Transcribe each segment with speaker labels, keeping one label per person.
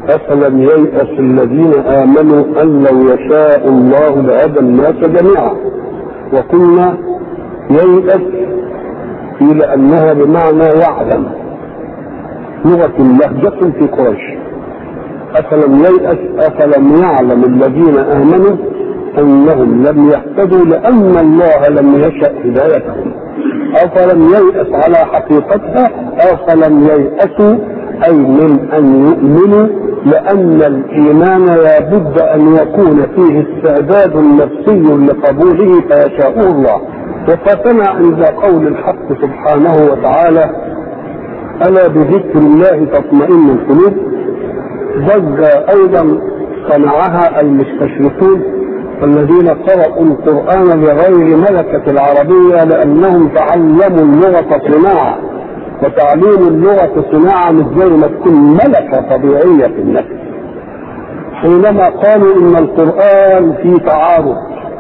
Speaker 1: أفلم ييأس الذين آمنوا أن لو يشاء الله لهدى الناس جميعا وقلنا ييأس قيل أنها بمعنى يعلم لغة لهجة في قريش أفلم ييأس أفلم يعلم الذين آمنوا أنهم لم يهتدوا لأن الله لم يشأ هدايتهم أفلم ييأس على حقيقتها أفلم ييأسوا أي من أن يؤمنوا لأن الإيمان لابد أن يكون فيه استعداد نفسي لقبوله فيشاءه الله وفاتنا عند قول الحق سبحانه وتعالى ألا بذكر الله تطمئن القلوب ضج أيضا صنعها المستشرقون الذين قرأوا القرآن بغير ملكة العربية لأنهم تعلموا اللغة صناعة وتعليم اللغة صناعة مش زي ما تكون ملكة طبيعية في النفس حينما قالوا إن القرآن في تعارض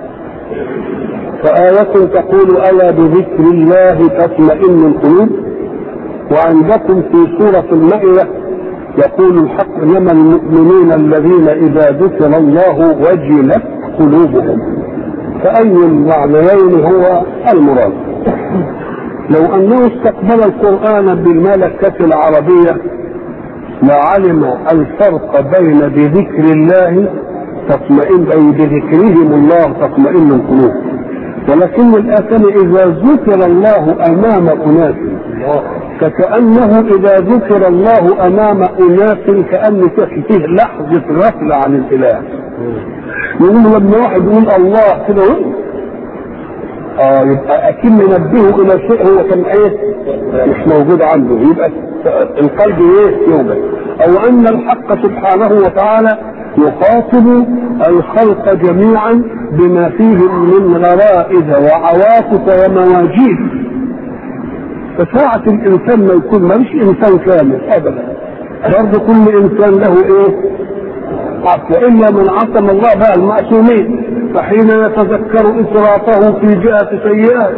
Speaker 1: فآية تقول ألا بذكر الله تطمئن القلوب وعندكم في سورة المائدة يقول الحق انما المؤمنون الذين اذا ذكر الله وجلت قلوبهم فاي المعنيين هو المراد لو انه استقبل القران بالملكه العربيه لعلم الفرق بين بذكر الله تطمئن اي بذكرهم الله تطمئن القلوب ولكن الآثم إذا ذكر الله أمام أناس فكأنه إذا ذكر الله أمام أناس كأن فيه لحظة غفلة عن الإله يقول لما واحد يقول الله كده اه يبقى اكيد منبهه الى شيء هو كان ايه مش موجود عنده يبقى القلب ايه يوجد او ان الحق سبحانه وتعالى يخاطب الخلق جميعا بما فيهم من غرائز وعواطف ومواجيد فساعة الإنسان ما يكون ماليش إنسان كامل أبدا برضه كل إنسان له إيه؟ عفو إلا من عصم الله بقى المعصومين فحين يتذكر إسرافه في جهة سيئات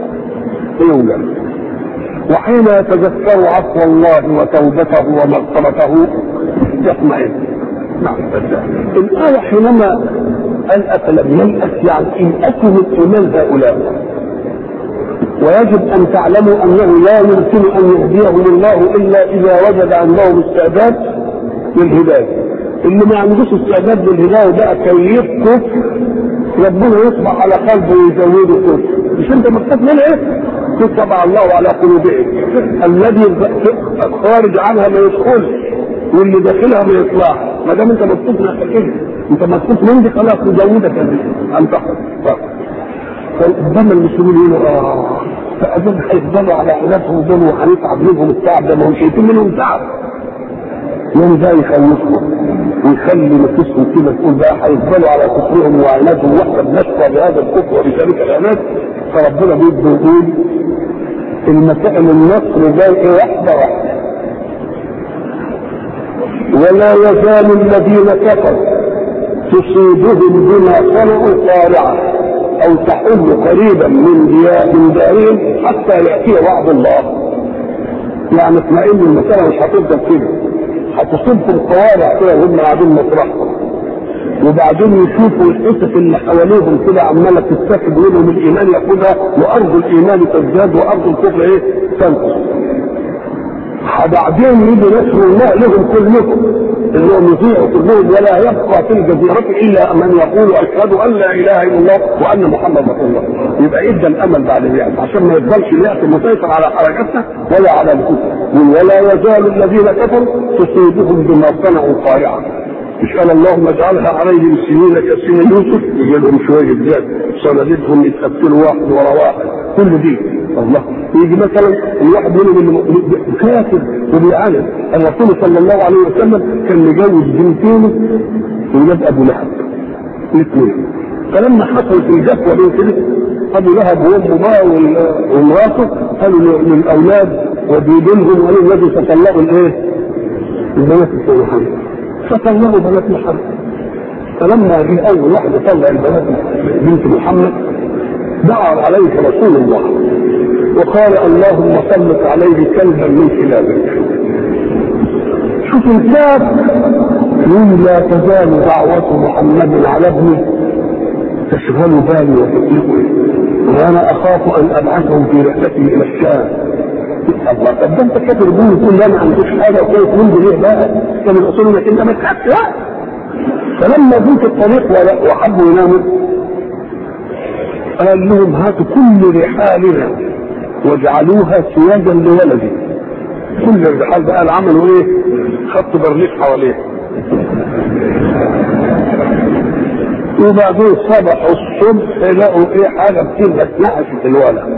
Speaker 1: يوجد وحين يتذكر عفو الله وتوبته ومغفرته يطمئن نعم الآية حينما قال أفلم ييأس يعني إن أتوا من إيمان هؤلاء ويجب أن تعلموا أنه لا يمكن أن يهديهم الله إلا إذا وجد عندهم استعداد للهداية اللي ما عندوش استعداد للهداية بقى كيف كفر ربنا يطبع على قلبه ويزوده كفر مش انت مكتوب من ايه؟ كتب الله على قلوبهم الذي خارج عنها ما يدخلش واللي داخلها ما يطلعش ما دام انت مكتوب نفسك كده انت مكتوب من دي خلاص نزودك ان تحفظ فقدام المسلمين يقولوا اه فأظن هيفضلوا على عنادهم دول وهنتعب منهم التعب ده ما هم شايفين منهم تعب يوم ده يخوفهم ويخلي نفسهم كده تقول بقى هيفضلوا على كفرهم وعنادهم واحنا بنشقى بهذا الكفر وبذلك العناد فربنا بيبدا يقول المسائل النصر جاي ايه واحده واحده ولا يزال الذين كفروا تصيبهم بما صنعوا قارعه او تحل قريبا من من دارهم حتى ياتي وعد الله يعني اطمئن المساله مش هتفضل كده هتصيبكم قوارع كده وهم قاعدين مطرحهم وبعدين يشوفوا القصص اللي حواليهم كده عماله تتاخد منهم الايمان ياخدها وارض الايمان تزداد وارض الكفر ايه تنقص بعدين يجي نصر الله لهم كلهم انهم يطيعوا كلهم ولا يبقى في الجزيرة الا من يقول اشهد ان لا اله الا الله وان محمد رسول الله يبقى ادى الامل بعد اليأس عشان ما يفضلش اليأس مسيطر على حركتنا ولا على الكفر ولا يزال الذين كفروا تصيبهم بما صنعوا قارعة مش قال اللهم اجعلها عليهم سنين كسن يوسف يجي لهم شويه جداد صناديدهم يتقتلوا واحد ورا واحد كل دي الله يجي مثلا الواحد منهم كافر وبيعاند الرسول صلى الله عليه وسلم كان مجوز بنتين ولاد ابو لهب الاثنين فلما حصلت الجفوه بين كده ابو لهب وامه بقى ومراته قالوا للاولاد وديدنهم قالوا الذي تطلقوا الايه؟ البنات الصالحين فطلقوا بنات محمد فلما جه اول واحد طلع البنات بنت محمد دعا عليه رسول الله وقال اللهم سلط عليه كلبا من كلابك شوف الكاف يقول لا تزال دعوة محمد على ابني تشغل بالي وتقلقني وانا اخاف ان ابعثهم في رحلته الى الشام الله طب ده انت كاتب الدين تقول لا ما عندكش حاجه وكيف من ليه بقى كان الاصول انك انت ما تخافش لا فلما جيت الطريق وحبوا يناموا قال لهم هاتوا كل رحالنا واجعلوها سياجا لولدي كل الرحال بقى عملوا ايه؟ خطوا برنيش حواليه وبعدين صبحوا الصبح لقوا ايه حاجه بتبقى اتنقشت الولد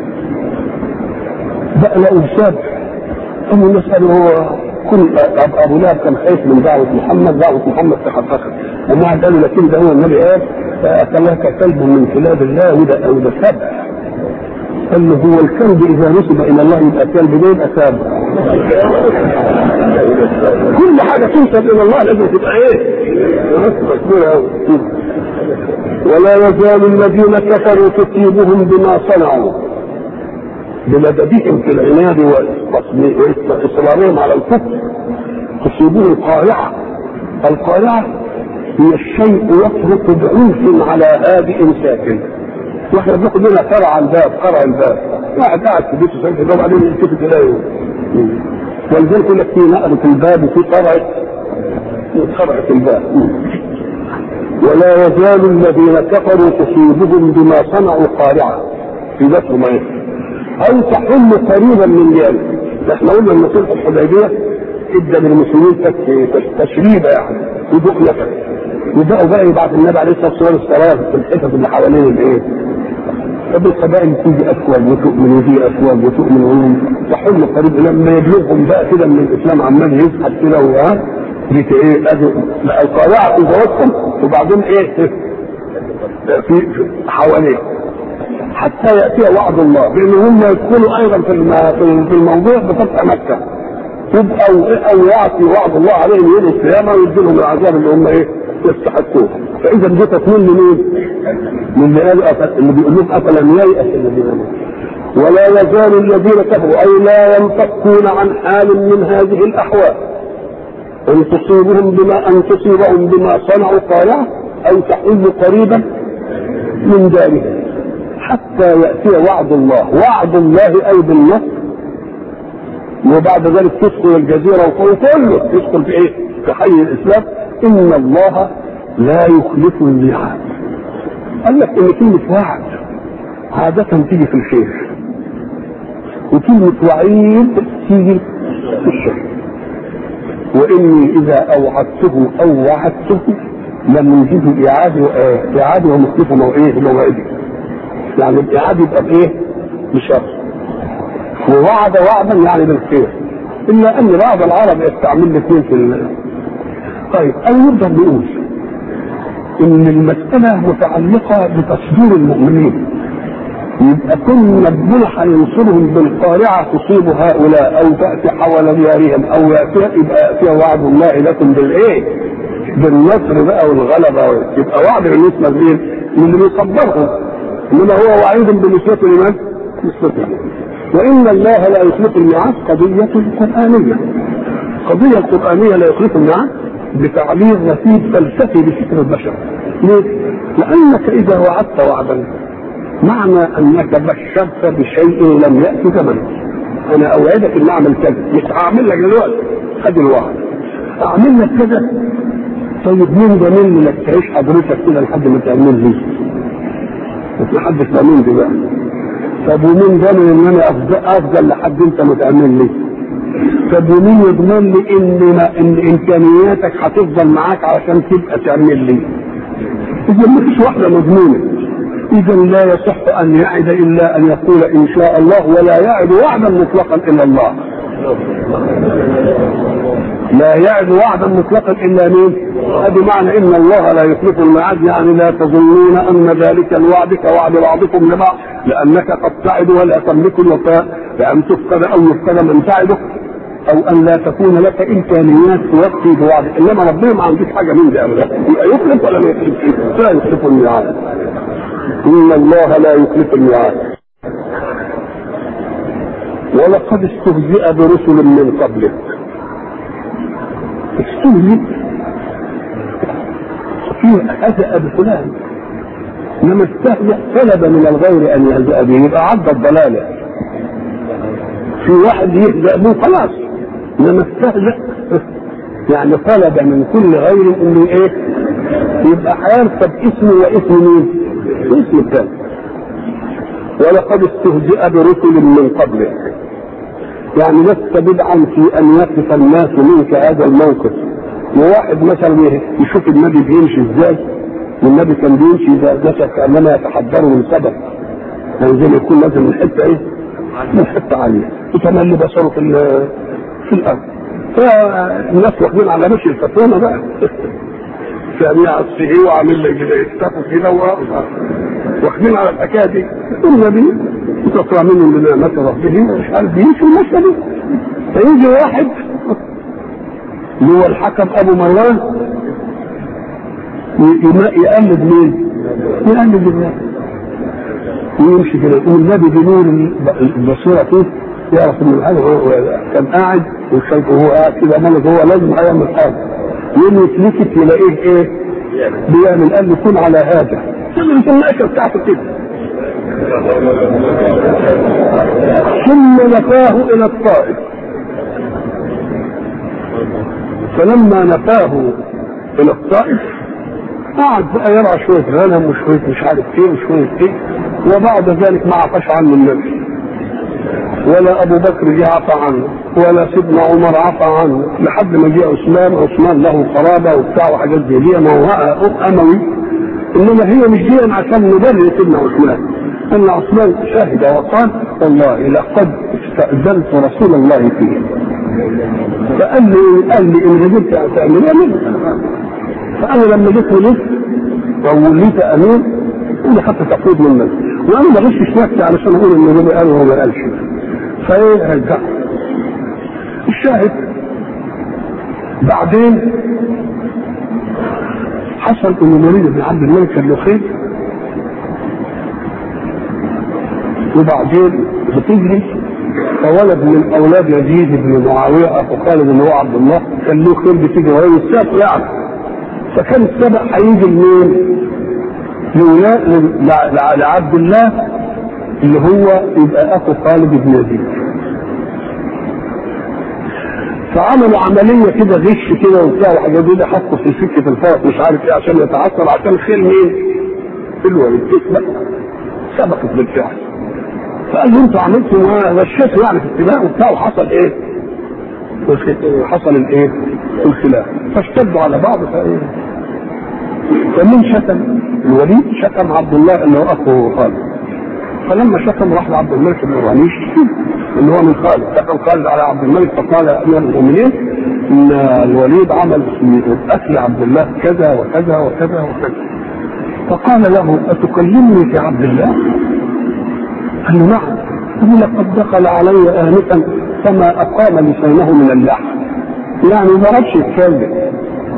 Speaker 1: بقى لقوا سابح قاموا الناس قالوا هو كل ابو لهب كان خايف من دعوه محمد دعوه محمد تحققت ومع قالوا لكن ده هو النبي قال فاكلك كلب من كلاب الله وده وده سبع قال له هو الكلب اذا نسب الى الله يبقى كلب ده يبقى سابع كل حاجه تنسب الى الله لازم تبقى ايه؟ ولا يزال الذين كفروا تصيبهم بما صنعوا بمددهم في العناد واصرارهم على الكفر تصيبهم قارعه القارعه هي الشيء يطرق بعنف على هادئ ساكن واحنا بناخد منها قرع الباب قرع الباب واحد قاعد في بيته ساكن الباب بعدين يلتفت اليه ولذلك يقول لك في نقلة الباب وفي قرعة قرعة الباب ولا يزال الذين كفروا تصيبهم بما صنعوا قارعة في ذات ما او تحل قريبا من ذلك احنا قلنا ان صلح الحديبيه ادى للمسلمين تشريبه يعني ودخلة وبقوا بقى يبعث النبي عليه الصلاه والسلام الصلاه في الحتت اللي حوالين الايه؟ طب القبائل تيجي اكواب وتؤمن ودي اكواب وتؤمن وهم تحل قريب لما يبلغهم بقى كده من الاسلام عمال يزحف كده وها ديك ايه ادي القارعه في جوازهم وبعدين ايه في حواليه حتى ياتي وعد الله بان هم يدخلوا ايضا في في الموضوع بفتح مكه يبقى او يعطي وعد الله عليهم يوم القيامه ويدي لهم العذاب اللي هم ايه يستحقوه فاذا دي تكميل لمين؟ من اللي قالوا اللي بيقول لهم افلم ييأس الذين ولا يزال الذين كفروا اي لا ينفكون عن حال من هذه الاحوال ان تصيبهم بما ان تصيبهم بما صنعوا قارعه او تحل قريبا من ذلك حتى ياتي وعد الله وعد الله اي بالنصر وبعد ذلك تدخل الجزيره وكله يدخل في ايه؟ في حي الاسلام ان الله لا يخلف الميعاد. قال لك ان كلمه وعد عاده تيجي في الخير وكلمه وعيد تيجي في الشر. واني اذا اوعدته او وعدته لم يجد اعاده اعاده ومخلفه موعده موعده. يعني الاعاده يبقى بايه؟ بشر. ووعد وعدا يعني بالخير الا ان بعض العرب يستعمل الاثنين في ال... طيب انا نقدر نقول ان المساله متعلقه بتصدير المؤمنين يبقى كل ربنا هينصرهم بالقارعه تصيب هؤلاء او تاتي حول ديارهم او ياتي يبقى ياتي وعد الله لكم بالايه؟ بالنصر بقى والغلبه يبقى وعد بالنسبه لمين؟ للي بيصبرهم انما هو وعيد بالنسبه لمن؟ نسبه لمن؟ وإن الله لا يخلف الميعاد قضية قرآنية قضية قرآنية لا يخلف الميعاد بتعبير نسيب فلسفي بفكر البشر ليه؟ لأنك إذا وعدت وعدا معنى أنك بشرت بشيء لم يأتي زمنه أنا أوعدك إن أعمل كذا مش هعمل لك دلوقتي خد الوعد أعمل لك كذا طيب مين ضامن لك تعيش حضرتك كده لحد ما تعمل لي؟ مش حدش ضامن دي بقى طب ومين ضامن ان انا افضل, أفضل لحد انت ما تعمل لي؟ طب ومين يضمن لي ان ما ان امكانياتك هتفضل معاك علشان تبقى تعمل لي؟ اذا ما فيش واحده مضمونه اذا لا يصح ان يعد الا ان يقول ان شاء الله ولا يعد وعدا مطلقا الا الله لا يعد وعدا مطلقا الا مين؟ هذا معنى ان الله لا يخلف الميعاد يعني لا تظنون ان ذلك الوعد كوعد بعضكم لبعض لانك قد تعد ولا تملك الوفاء بان تفقد او يفقد من تعده او ان لا تكون لك امكانيات توفي بوعدك انما ربنا ما عندوش حاجه من دي ابدا يبقى يخلف ولا ما يخلفش؟ لا يخلف الميعاد ان الله لا يخلف الميعاد ولقد استهزئ برسل من قبلك استهزئ في هزأ بفلان انما استهزأ طلب من الغير ان يهزأ به يبقى عض الضلاله في واحد يهزأ به خلاص انما استهزأ يعني طلب من كل غير انه ايه يبقى هيركب اسمه واسم مين؟ اسم الثاني ولقد استهزئ برسل من قبلك يعني لست بدعا في ان يقف الناس منك هذا الموقف وواحد مثلا يشوف النبي بيمشي ازاي والنبي كان بيمشي اذا مشى كانما يتحضر من سبب يعني زي ما يكون نازل من حته ايه؟ من حته عاليه يتملي بصره في في الارض فالناس واخدين على مشي الفتونه بقى يعني عصفه وعامل لك كده يختفوا كده واخدين على الحكايه دي النبي تطلع منه بنعمة ربه مش عارف يمشي المشي دي فيجي واحد اللي هو الحكم ابو مروان يقلد مين؟ يقلد النبي ويمشي كده يقول النبي بنور البصيره فيه يعرف ان الحاجه هو كان قاعد وشايفه هو قاعد كده ملك هو لازم هيعمل حاجه يوم يتلفت يلاقيه ايه؟ بيعمل قال له كن على هذا مش النقشه بتاعته كده ثم نفاه الى الطائف فلما نفاه الى الطائف قعد بقى يرعى شويه غنم وشويه مش عارف ايه وشويه ايه وبعد ذلك ما عفاش عنه النبي ولا ابو بكر جه عفى عنه ولا سيدنا عمر عفى عنه لحد ما جه عثمان عثمان له قرابه وبتاع وحاجات زي دي ما هو اموي انما هي مش دي عشان نبرر سيدنا عثمان ان عثمان شهد وقال والله لقد استاذنت رسول الله فيه فقال لي قال لي ان رجلت تعمل اعمل فانا لما جيت ولدت ووليت امين انا حتى تفوض من الناس وانا ما غشش نفسي علشان اقول ان النبي قال وهو ما قالش فايه رجع الشاهد بعدين حصل ان الوليد بن عبد الملك كان له خير وبعدين بتجري فولد من اولاد يزيد بن معاويه اخو خالد اللي هو عبد الله كان له خير بتجري وهو السبق يعني فكان السبق هيجي لمين؟ لعبد الله اللي هو يبقى اخو خالد بن يزيد فعملوا عملية كده غش كده وبتاع وحاجات دي حطوا في سكة الفرس مش عارف ايه عشان يتعثر عشان خير مين؟ الوليد تسبق سبقت بالفعل فقال له انتوا عملتوا غشيتوا يعني في السباق وبتاع وحصل ايه؟ حصل الايه؟ الخلاف فاشتدوا على بعض فايه؟ فمين شتم؟ الوليد شتم عبد الله اللي هو اخوه خالد فلما شتم راح لعبد الملك بن مروان يشتكي اللي هو من خالد دخل خالد على عبد الملك فقال يا امير المؤمنين ان الوليد عمل في اكل عبد الله كذا وكذا وكذا وكذا فقال له اتكلمني في عبد الله؟ قال له نعم قال لقد دخل علي انفا فما اقام لسانه من اللحم يعني ما رضش يتكلم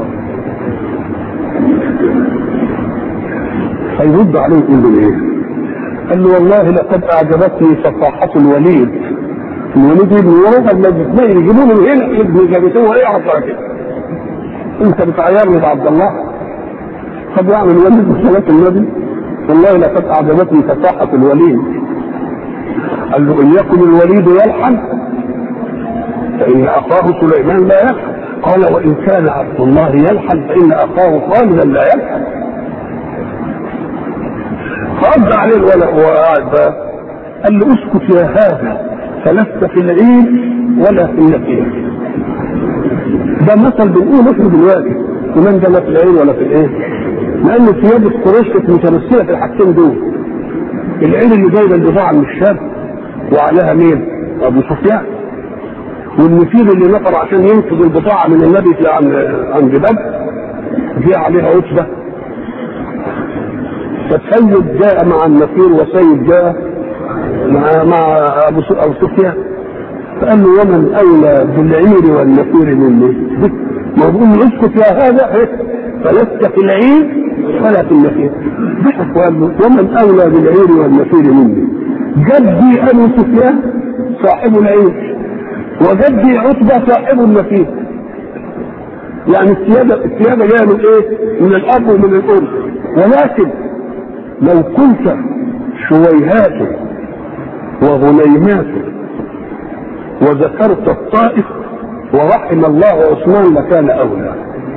Speaker 1: هيرد عليه يقول له ايه؟ قال له والله لقد اعجبتني صفاحة الوليد الوليد ابن ورقة الذي اثنين يجيبوا له هنا ابن جابته ايه عطا كده انت بتعيرني بعبد الله قد يعمل الوليد بصلاة النبي والله لقد اعجبتني صفاحة الوليد قال له ان يكن الوليد يلحن فان اخاه سليمان لا يلحن قال وان كان عبد الله يلحن فان اخاه خالدا لا يلحن فرد عليه الولد وهو قاعد بقى قال له اسكت يا هذا فلست في العيد ولا في النفير ده مثل بنقوله احنا دلوقتي ومن ده لا في العين ولا في الايه لان ثياب قريش كانت متمثله في الحاجتين دول العين اللي جايبه البضاعه من الشام وعليها مين؟ ابو سفيان والنفير اللي نفر عشان ينقذ البضاعه من النبي في عند عند بدر جه عليها عتبه فسيد جاء مع النفير وسيد جاء مع مع ابو ابو سفيان فقال له ومن اولى بالعير والنفير مني ما بقول له اسكت يا هذا إيه؟ فلست في العير ولا في النفير ضحك وقال له ومن اولى بالعير والنفير مني جدي ابو سفيان صاحب العير وجدي عتبه صاحب النفير يعني السياده السياده جايه من ايه؟ من الاب ومن الام ولكن لو كنت شويهات وغنيمات وذكرت الطائف ورحم الله عثمان لكان اولى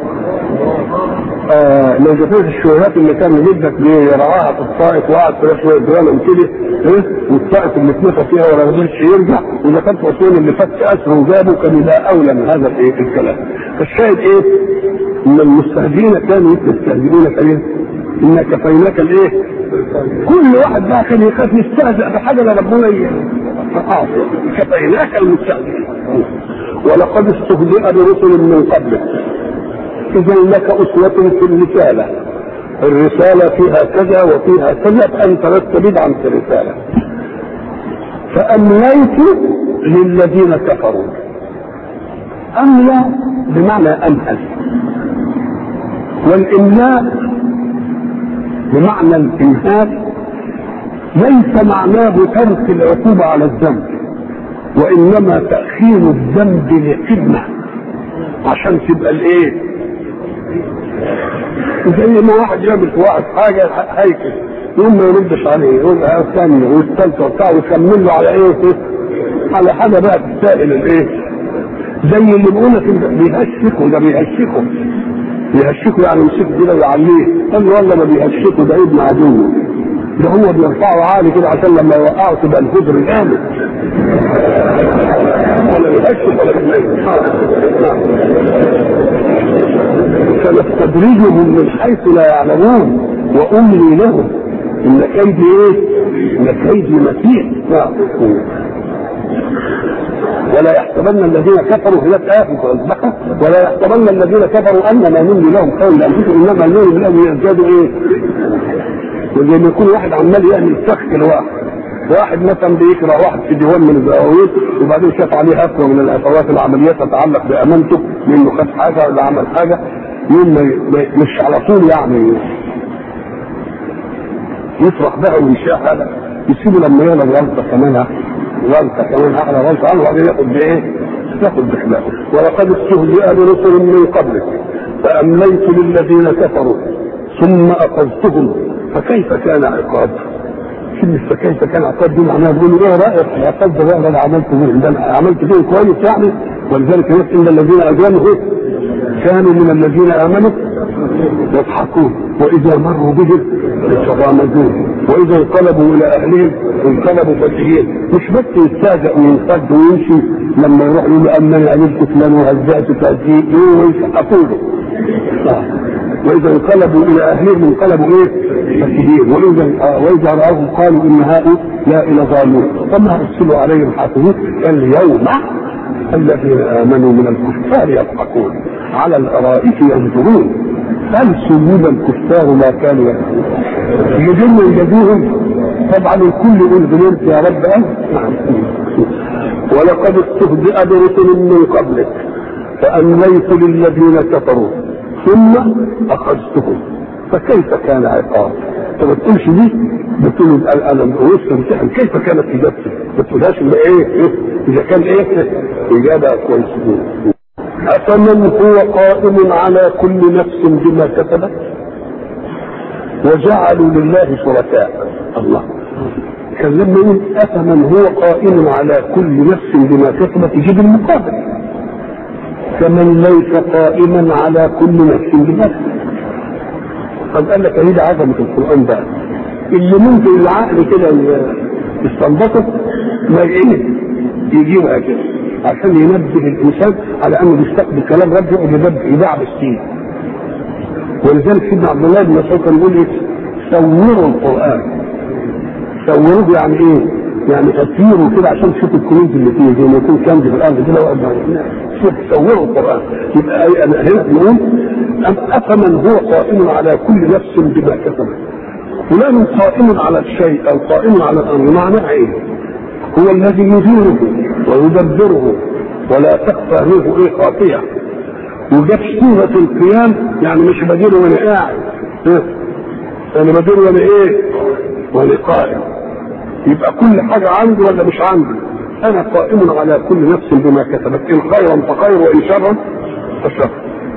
Speaker 1: آه لو ذكرت الشويهات اللي كان جدك بيرعاها في الطائف وقعد فيها شويه غنم كده ايه والطائف اللي اتنفى فيها ولا قدرش يرجع وذكرت عثمان اللي فك اسره وجابه كان يبقى اولى من هذا الايه الكلام فالشاهد ايه؟ ان المستهزئين كانوا يستهزئون كريم ان كفيناك الايه؟ كل واحد بقى كان يخاف يستهزئ بحاجه لربنا اه كفيناك المستهزئين ولقد استهزئ برسل من قبلك اذا لك اسوه في الرساله الرساله فيها كذا وفيها كذا فانت لست بدعا في الرساله فامليت للذين كفروا املى بمعنى امهل والاملاء بمعنى الامهال ليس معناه ترك العقوبه على الذنب وانما تاخير الذنب لقمه عشان تبقى الايه زي ما واحد يعمل في واحد حاجه هيكل يقوم ما يردش عليه يقول الثانيه والثالثه وبتاع ويكمل له على ايه على حاجه بقى تسائل الايه زي اللي بيقول لك بيهشكوا ده بيهشكوا بيهشكوا يعني يمسكوا كده ويعليه قال له والله ما بيهشكوا ده ابن عدو ده هو بيرفعه عالي كده عشان لما يوقعه تبقى الهدر جامد ولا بيهشك ولا بيهشك سنستدرجهم من حيث لا يعلمون واملي لهم ان كيدي ايه؟ ان كيدي متين ولا يحسبن الذين كفروا هناك آية في ولا يحسبن الذين كفروا أنما نملي لهم خير لأنفسهم إنما نملي لهم يزدادوا إيه؟ وزي ما يكون واحد عمال يعمل سخك لواحد واحد مثلا بيكره واحد في ديوان من الدواوين وبعدين شاف عليه هفوه من الهفوات العمليات تتعلق بامانته لانه خد حاجه ولا عمل حاجه يوم مش على طول يعني يفرح بقى ويشاء هذا يسيبه لما يغلط غلطه كمان غلطه كمان اعلى غلطه عنه وبعدين ياخد بايه؟ ياخد بخلافه ولقد استهزئ برسل من قبلك فامليت للذين كفروا ثم اخذتهم فكيف كان عقاب؟ كلمة فكيف كان عقاب دي معناها بيقولوا ايه رايك في العقاب ده بقى اللي انا عملت فيه ده انا عملت فيه كويس يعني ولذلك الناس ان الذين اجرموا كانوا من الذين امنوا يضحكون واذا مروا بهم يتغامزون واذا انقلبوا الى اهلهم انقلبوا فكهين مش بس يستهزأ وينصد ويمشي لما يروح يقول امن قابلت فلان وهزأت تهزيء ويسقطوا له واذا انقلبوا الى اهلهم انقلبوا ايه؟ فكهين واذا واذا راوهم قالوا ان هؤلاء لظالمون فما ارسلوا عليهم حافظين اليوم الذين امنوا من الكفار يضحكون على الارائك ينظرون هل سلم الكفار ما كانوا يكفرون يجن يجدوهم طبعا الكل يقول غلبت يا رب نعم ولقد استهزئ برسل من قبلك فامليت للذين كفروا ثم اخذتهم فكيف كان عقاب انت ما تقولش دي بتقول انا وسط امتحن كيف كانت اجابتي ما تقولهاش الا ايه, إيه؟ اذا كان ايه اجابه كويسه افمن هو قائم على كل نفس بما كسبت وجعلوا لله شركاء الله كان لما يقول افمن هو قائم على كل نفس بما كسبت يجيب المقابل كمن ليس قائما على كل نفس بما كسبت طب قال لك هي عظمه القران بقى اللي ممكن العقل كده يستنبطه ما ايه يجيبها كده عشان ينبه الانسان على انه بيستقبل كلام ربه وينبه يدعب السين ولذلك سيدنا عبد الله بن مسعود كان يقول ايه صوروا القران صوروه يعني ايه؟ يعني تسيروا كده عشان تشوفوا الكنوز اللي فيه زي ما يكون كنز في الارض كده وقت شوف صوروا القران يبقى انا هنا نقول افمن هو قائم على كل نفس بما كسبت فلان قائم على الشيء او قائم على الامر معناه ايه؟ هو الذي يديره ويدبره ولا تخفى منه ايه خافيه وجاب صورة القيام يعني مش بدير وانا قاعد انا بدير وانا ايه وانا قائم يبقى كل حاجة عندي ولا مش عندي انا قائم على كل نفس بما كسبت ان خيرا فخير وان شرا فشر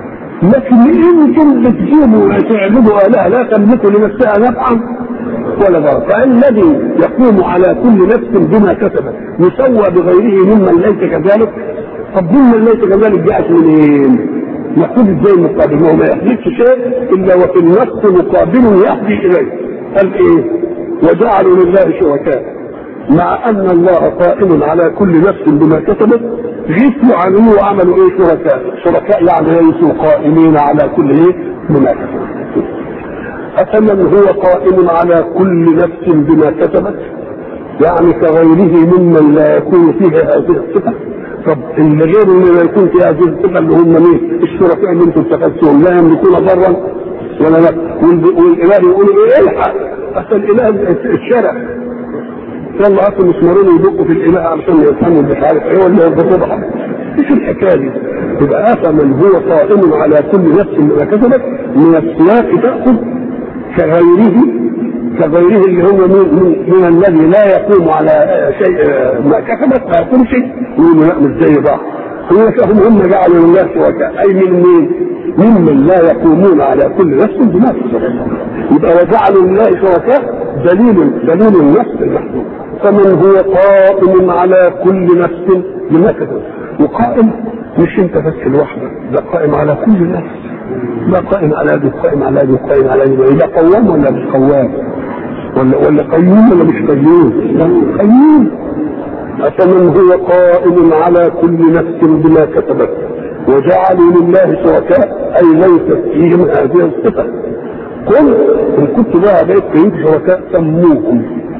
Speaker 1: لكن يمكن بتجيبوا وتعبدوا آلهة لا تملك لنفسها نفعا ولا ضرر فالذي يقوم على كل نفس بما كسبت يسوى بغيره ممن ليس كذلك طب ممن ليس كذلك جاءت منين؟ يقول ازاي مقابل هو ما يحدث شيء الا وفي النفس مقابل يهدي اليه قال ايه؟ وجعلوا لله شركاء مع ان الله قائم على كل نفس بما كسبت غفلوا عنه وعملوا ايه شركاء شركاء يعني ليسوا قائمين على كل ايه بما كسبت افمن هو قائم على كل نفس بما كسبت يعني كغيره ممن لا يكون فيه هذه الصفه طب اللي غير اللي لا يكون فيه هذه الصفه اللي هم مين الشركاء اللي انتم اتخذتهم لا يملكون ضرا ولا لا والاله يقول ايه الحق اصل الاله الشرع يلا هاتوا مسمارين يدقوا في الاله علشان يفهموا مش عارف ايه ولا يربطوا ايش الحكايه دي؟ يبقى افمن هو قائم على كل نفس ما كسبت من السياق تاخذ كغيره كغيره اللي هو من, من, من الذي لا يقوم على شيء ما كسبت ما يقوم شيء يقولوا لا مش زي بعض هو هم هم جعلوا لله شركاء اي من مين؟ ممن لا يقومون على كل نفس بما كسبت يبقى وجعلوا لله شركاء دليل دليل النفس المحدود فمن هو قائم على كل نفس بما كسبت وقائم مش انت بس لوحدك ده قائم على كل نفس ده قائم على دي قائم على دي قائم على دي ده قوام ولا مش قوام ولا ولا قيوم ولا مش قيوم لا قيوم أفمن هو قائم على كل نفس بما كسبت وجعلوا لله شركاء أي ليست فيهم هذه الصفة قل إن كنت بقى بقيت كيف شركاء سموهم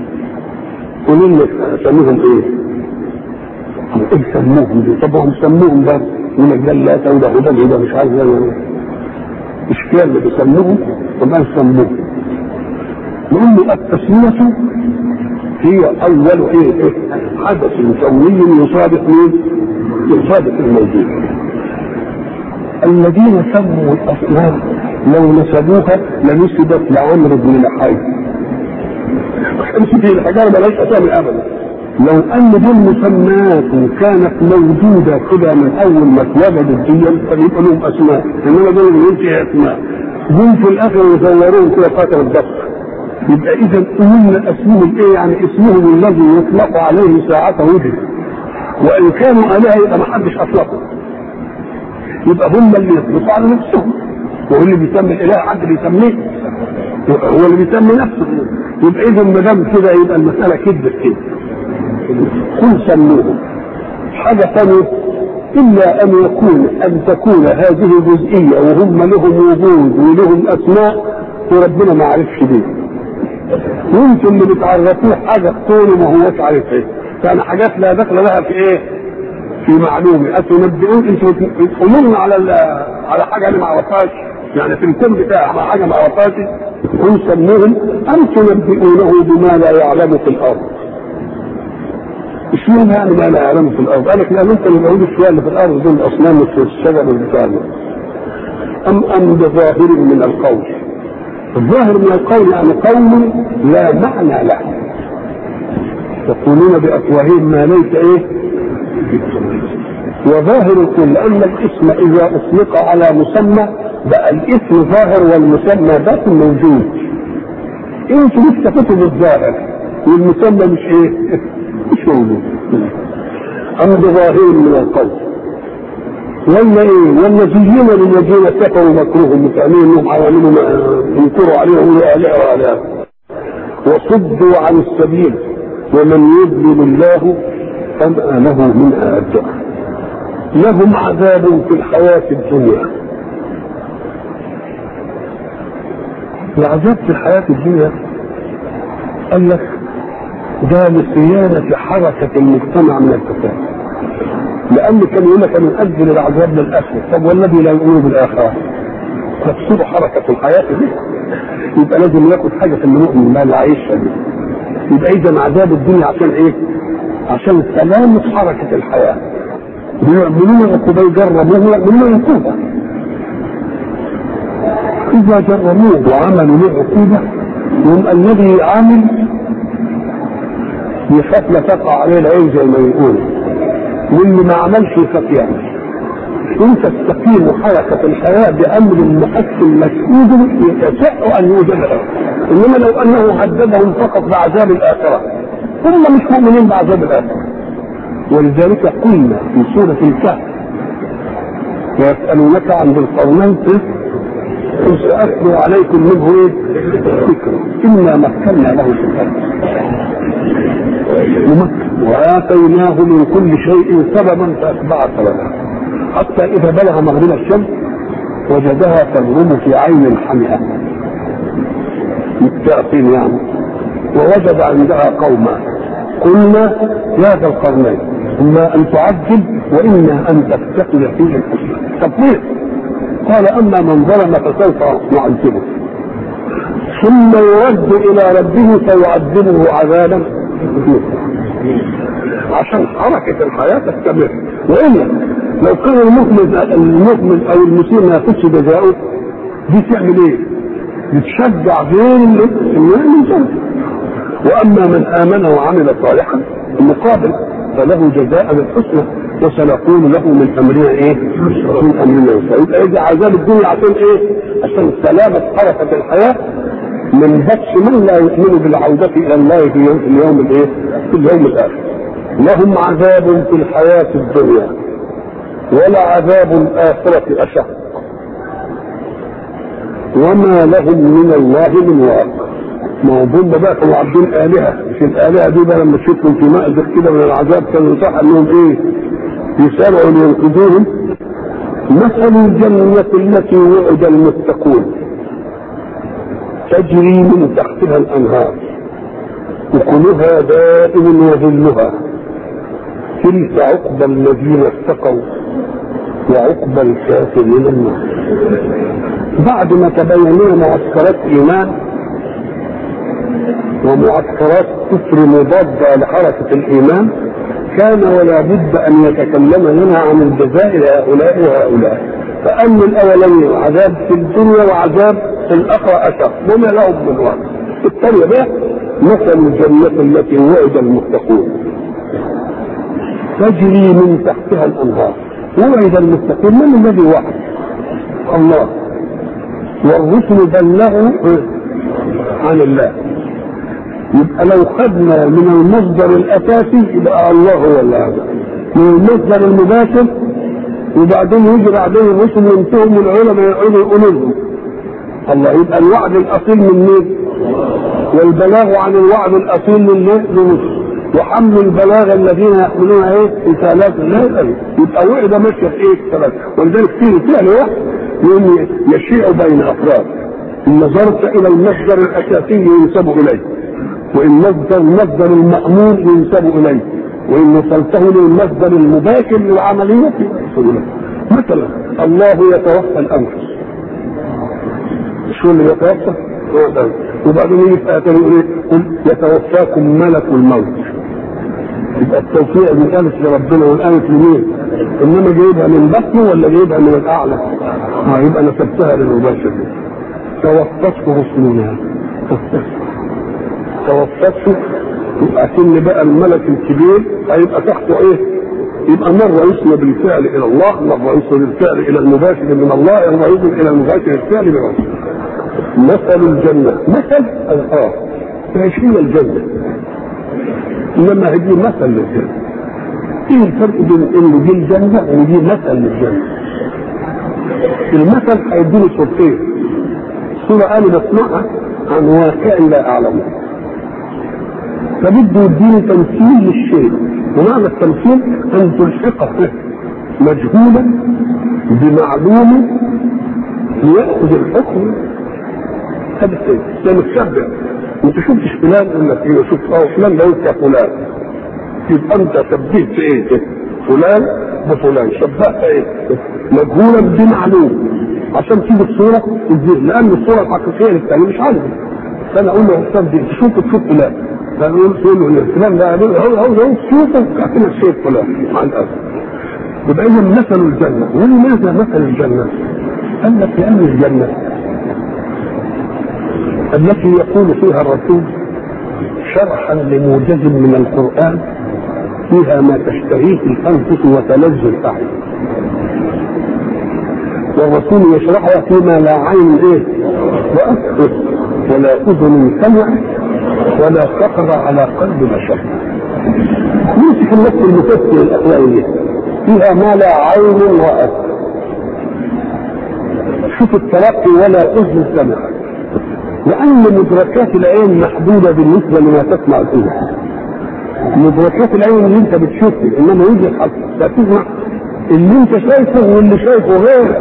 Speaker 1: قولوا لنا سموهم إيه؟ إيه سموهم دي؟ طب هم سموهم ده من الجلات أو ده هدى ده مش عارف ده إشكال اللي بيسموهم طب سموهم نقول له التسمية هي أول إيه إيه حدث كوني يصادق مين؟ يصادق الموجود الذين سموا الأصنام لو نسبوها لنسبت لعمرو بن لحي في الحجارة ملاش أسامي أبدا لو أن دي المسميات كانت موجودة كده من أول ما اتوجدت دي فبيبقى لهم أسماء إنما دول ما فيها أسماء جم في الآخر يصوروهم كده فاتر الضبط يبقى اذا قلنا اسمهم ايه يعني اسمهم الذي يطلق عليه ساعة وجد وان كانوا الهه يبقى ما حدش اطلقه يبقى هم اللي يطلقوا على نفسهم وهو اللي بيسمي الاله حد بيسميه هو اللي بيسمي نفسه يبقى اذا ما دام كده يبقى المساله كذبت كده قل سموهم حاجه ثانيه الا ان يكون ان تكون هذه جزئيه وهم لهم وجود ولهم اسماء وربنا ما عرفش دي وانتم اللي بتعرفوه حاجه تقولوا ما هوش عارف ايه يعني حاجات لا دخل لها في ايه في معلومه اتنبئون انتوا تقولون على على حاجه انا ما اعرفهاش يعني في الكون بتاعي على حاجه ما اعرفهاش هم سموهم ام تنبئونه بما لا يعلم في الارض اشمعنى يعني ما لا يعلم في الارض؟ قال لك لان انت اللي موجود الشويه اللي في الارض دول الاصنام والشجر والبتاع ام ام بظاهر من القول الظاهر من القول يعني قول لا معنى له يقولون بافواههم ما ليس ايه وظاهر الكل لان الاسم اذا اطلق على مسمى بقى الاسم ظاهر والمسمى باطن موجود انتوا لسه كتب الظاهر والمسمى مش ايه مش موجود ام بظاهر من القول ولا ايه والنبيين للذين كفروا مكروهم متعمين انهم عواملهم ينكروا عليهم الهه والهه وصدوا عن السبيل ومن يضلل الله فما له من هاد لهم عذاب في الحياة الدنيا العذاب في الحياة الدنيا قال لك ده لصيانة حركة المجتمع من الفساد لان كان يقول لك انا اجل العذاب للاخره طب والذي لا يؤمن بالاخره تفسد حركه الحياه دي يبقى لازم ياخد حاجه في المؤمن ما اللي عايشها دي يبقى اذا عذاب الدنيا عشان ايه؟ عشان سلامة حركة الحياة بيعملون عقوبة يجربوه يعملون عقوبة إذا جربوه وعملوا له عقوبة يوم الذي عامل يخاف لا تقع عليه العين زي ما يقول واللي ما عملش يخاف يعمل إن تستقيم حركة الحياة بأمر محكم مشهود يشاء أن يوجد له إنما لو أنه هددهم فقط بعذاب الآخرة هم مش مؤمنين بعذاب الآخرة ولذلك قلنا في سورة الكهف ويسألونك عن ذي القرنين قل سأتلو عليكم منه ايه؟ ذكر إنا مكنا له في الأرض وآتيناه من كل شيء سببا فأتبع سببا حتى إذا بلغ مغرب الشمس وجدها تغرب في عين حمئة متأثين يعني ووجد عندها قوما قلنا يا ذا القرنين إما أن تعذب وإما أن تتخذ فيه الحسنى تطبيق قال أما من ظلم فسوف نعذبه ثم يرد إلى ربه فيعذبه عذابا عشان حركة الحياة تستمر وإلا لو كان المؤمن المؤمن أو المسيء ما ياخدش جزاؤه دي تعمل إيه؟ بتشجع غير الإنسان وأما من آمن وعمل صالحا المقابل فله جزاء الحسنى وسنقول له من امرنا ايه؟ من امرنا يسرا يبقى يجي عذاب الدنيا عشان ايه؟ عشان سلامة حركة الحياة من بطش من لا يؤمن بالعودة إلى الله في يوم, في اليوم الايه؟ في اليوم الآخر. لهم عذاب في الحياة الدنيا ولعذاب الآخرة أشق. وما لهم من الله من واق. ما هو دول بقى كانوا عابدين آلهة مش الآلهة دي بقى لما تشوفهم في مأزق كده من العذاب كانوا صح انهم ايه؟ يسارعوا لينقذوهم مثل الجنة التي وعد المتقون تجري من تحتها الأنهار وكلها دائم وظلها تلك عقبى الذين اتقوا وعقبى الكافرين النار بعد ما تبين لنا معسكرات ايمان ومعسكرات كفر مضادة لحركة الإيمان كان ولا بد أن يتكلم لنا عن الجزاء لهؤلاء وهؤلاء فأما الأولين عذاب في الدنيا وعذاب في الآخرة أشق وما لهم من وقت الثانية بقى مثل الجنة التي وعد المتقون تجري من تحتها الأنهار وعد المتقون من الذي وعد الله والرسل بلغوا عن الله يبقى لو خدنا من المصدر الاساسي يبقى الله هو اللي هذا من المصدر المباشر وبعدين يجي بعدين الرسل ينتهوا من العلماء يقعدوا يقولوا لهم الله يبقى الوعد الاصيل من مين؟ والبلاغ عن الوعد الاصيل من مين؟ وحمل البلاغ الذين يحملون ايه؟ رسالات الله يبقى وعد ماشيه في ايه؟ ثلاثه ولذلك في فعل واحد يشيع بين افراد ان نظرت الى المصدر الاساسي ينسب اليه وان مصدر المصدر المأمون ينسب اليه وان وصلته للمصدر المباشر للعمليه ينسب اليه مثلا الله يتوفى الانفس شو اللي يتوفى؟ وبعدين يجي في آية يقول ايه؟ يتوفاكم ملك الموت يبقى التوفيق دي كانت لربنا والآية لمين؟ انما جايبها من بطنه ولا جايبها من الاعلى؟ اه يبقى نسبتها للمباشر توفته رسلنا توفته يبقى كل بقى الملك الكبير هيبقى تحته ايه؟ يبقى مرة يسمى بالفعل إلى الله، مرة يسمى بالفعل إلى المباشر من الله، مرة يسمى إلى المباشر الفعل من الله. مثل الجنة، مثل اه ايش هي الجنة؟ انما هي مثل للجنة. ايه الفرق بين ان دي الجنة ودي مثل للجنة؟ المثل هيديني صورتين. صورة أنا بسمعها عن واقع لا أعلمه. فبده يديني تمثيل للشيء ومعنى التمثيل ان تلحقه مجهولا بمعلوم ليأخذ الحكم هذا الشيء ده متشبع انت شفتش فلان يقول لك ايه شوف اه فلان ده يا فلان يبقى انت شبهت في ايه فلان بفلان شبهت ايه مجهولا بمعلوم عشان تيجي الصوره الذهن لان الصوره الحقيقيه للثاني مش عارفه فانا اقول له يا استاذ دي تشوف تشوف فلان فنقول تقول له فلان ده هو هو هو شوفه كأنك شايف فلان مع الاسف يبقى اذا مثل الجنه ولماذا مثل الجنه؟ قال لك لان الجنه التي يقول فيها الرسول شرحا لموجز من القران فيها ما تشتهيه الانفس وتلذ الاعين والرسول يشرحها فيما لا عين ايه وأسف ولا اذن سمع ولا خطر على قلب بشر يمسك النفس المفسر الاخلاقيه فيها ما لا عين رأت شوف التلقي ولا اذن سمع لان مدركات العين محدوده بالنسبه لما تسمع فيه مدركات العين اللي انت بتشوفه انما يوجد حق لا تسمع اللي انت شايفه واللي شايفه غيرك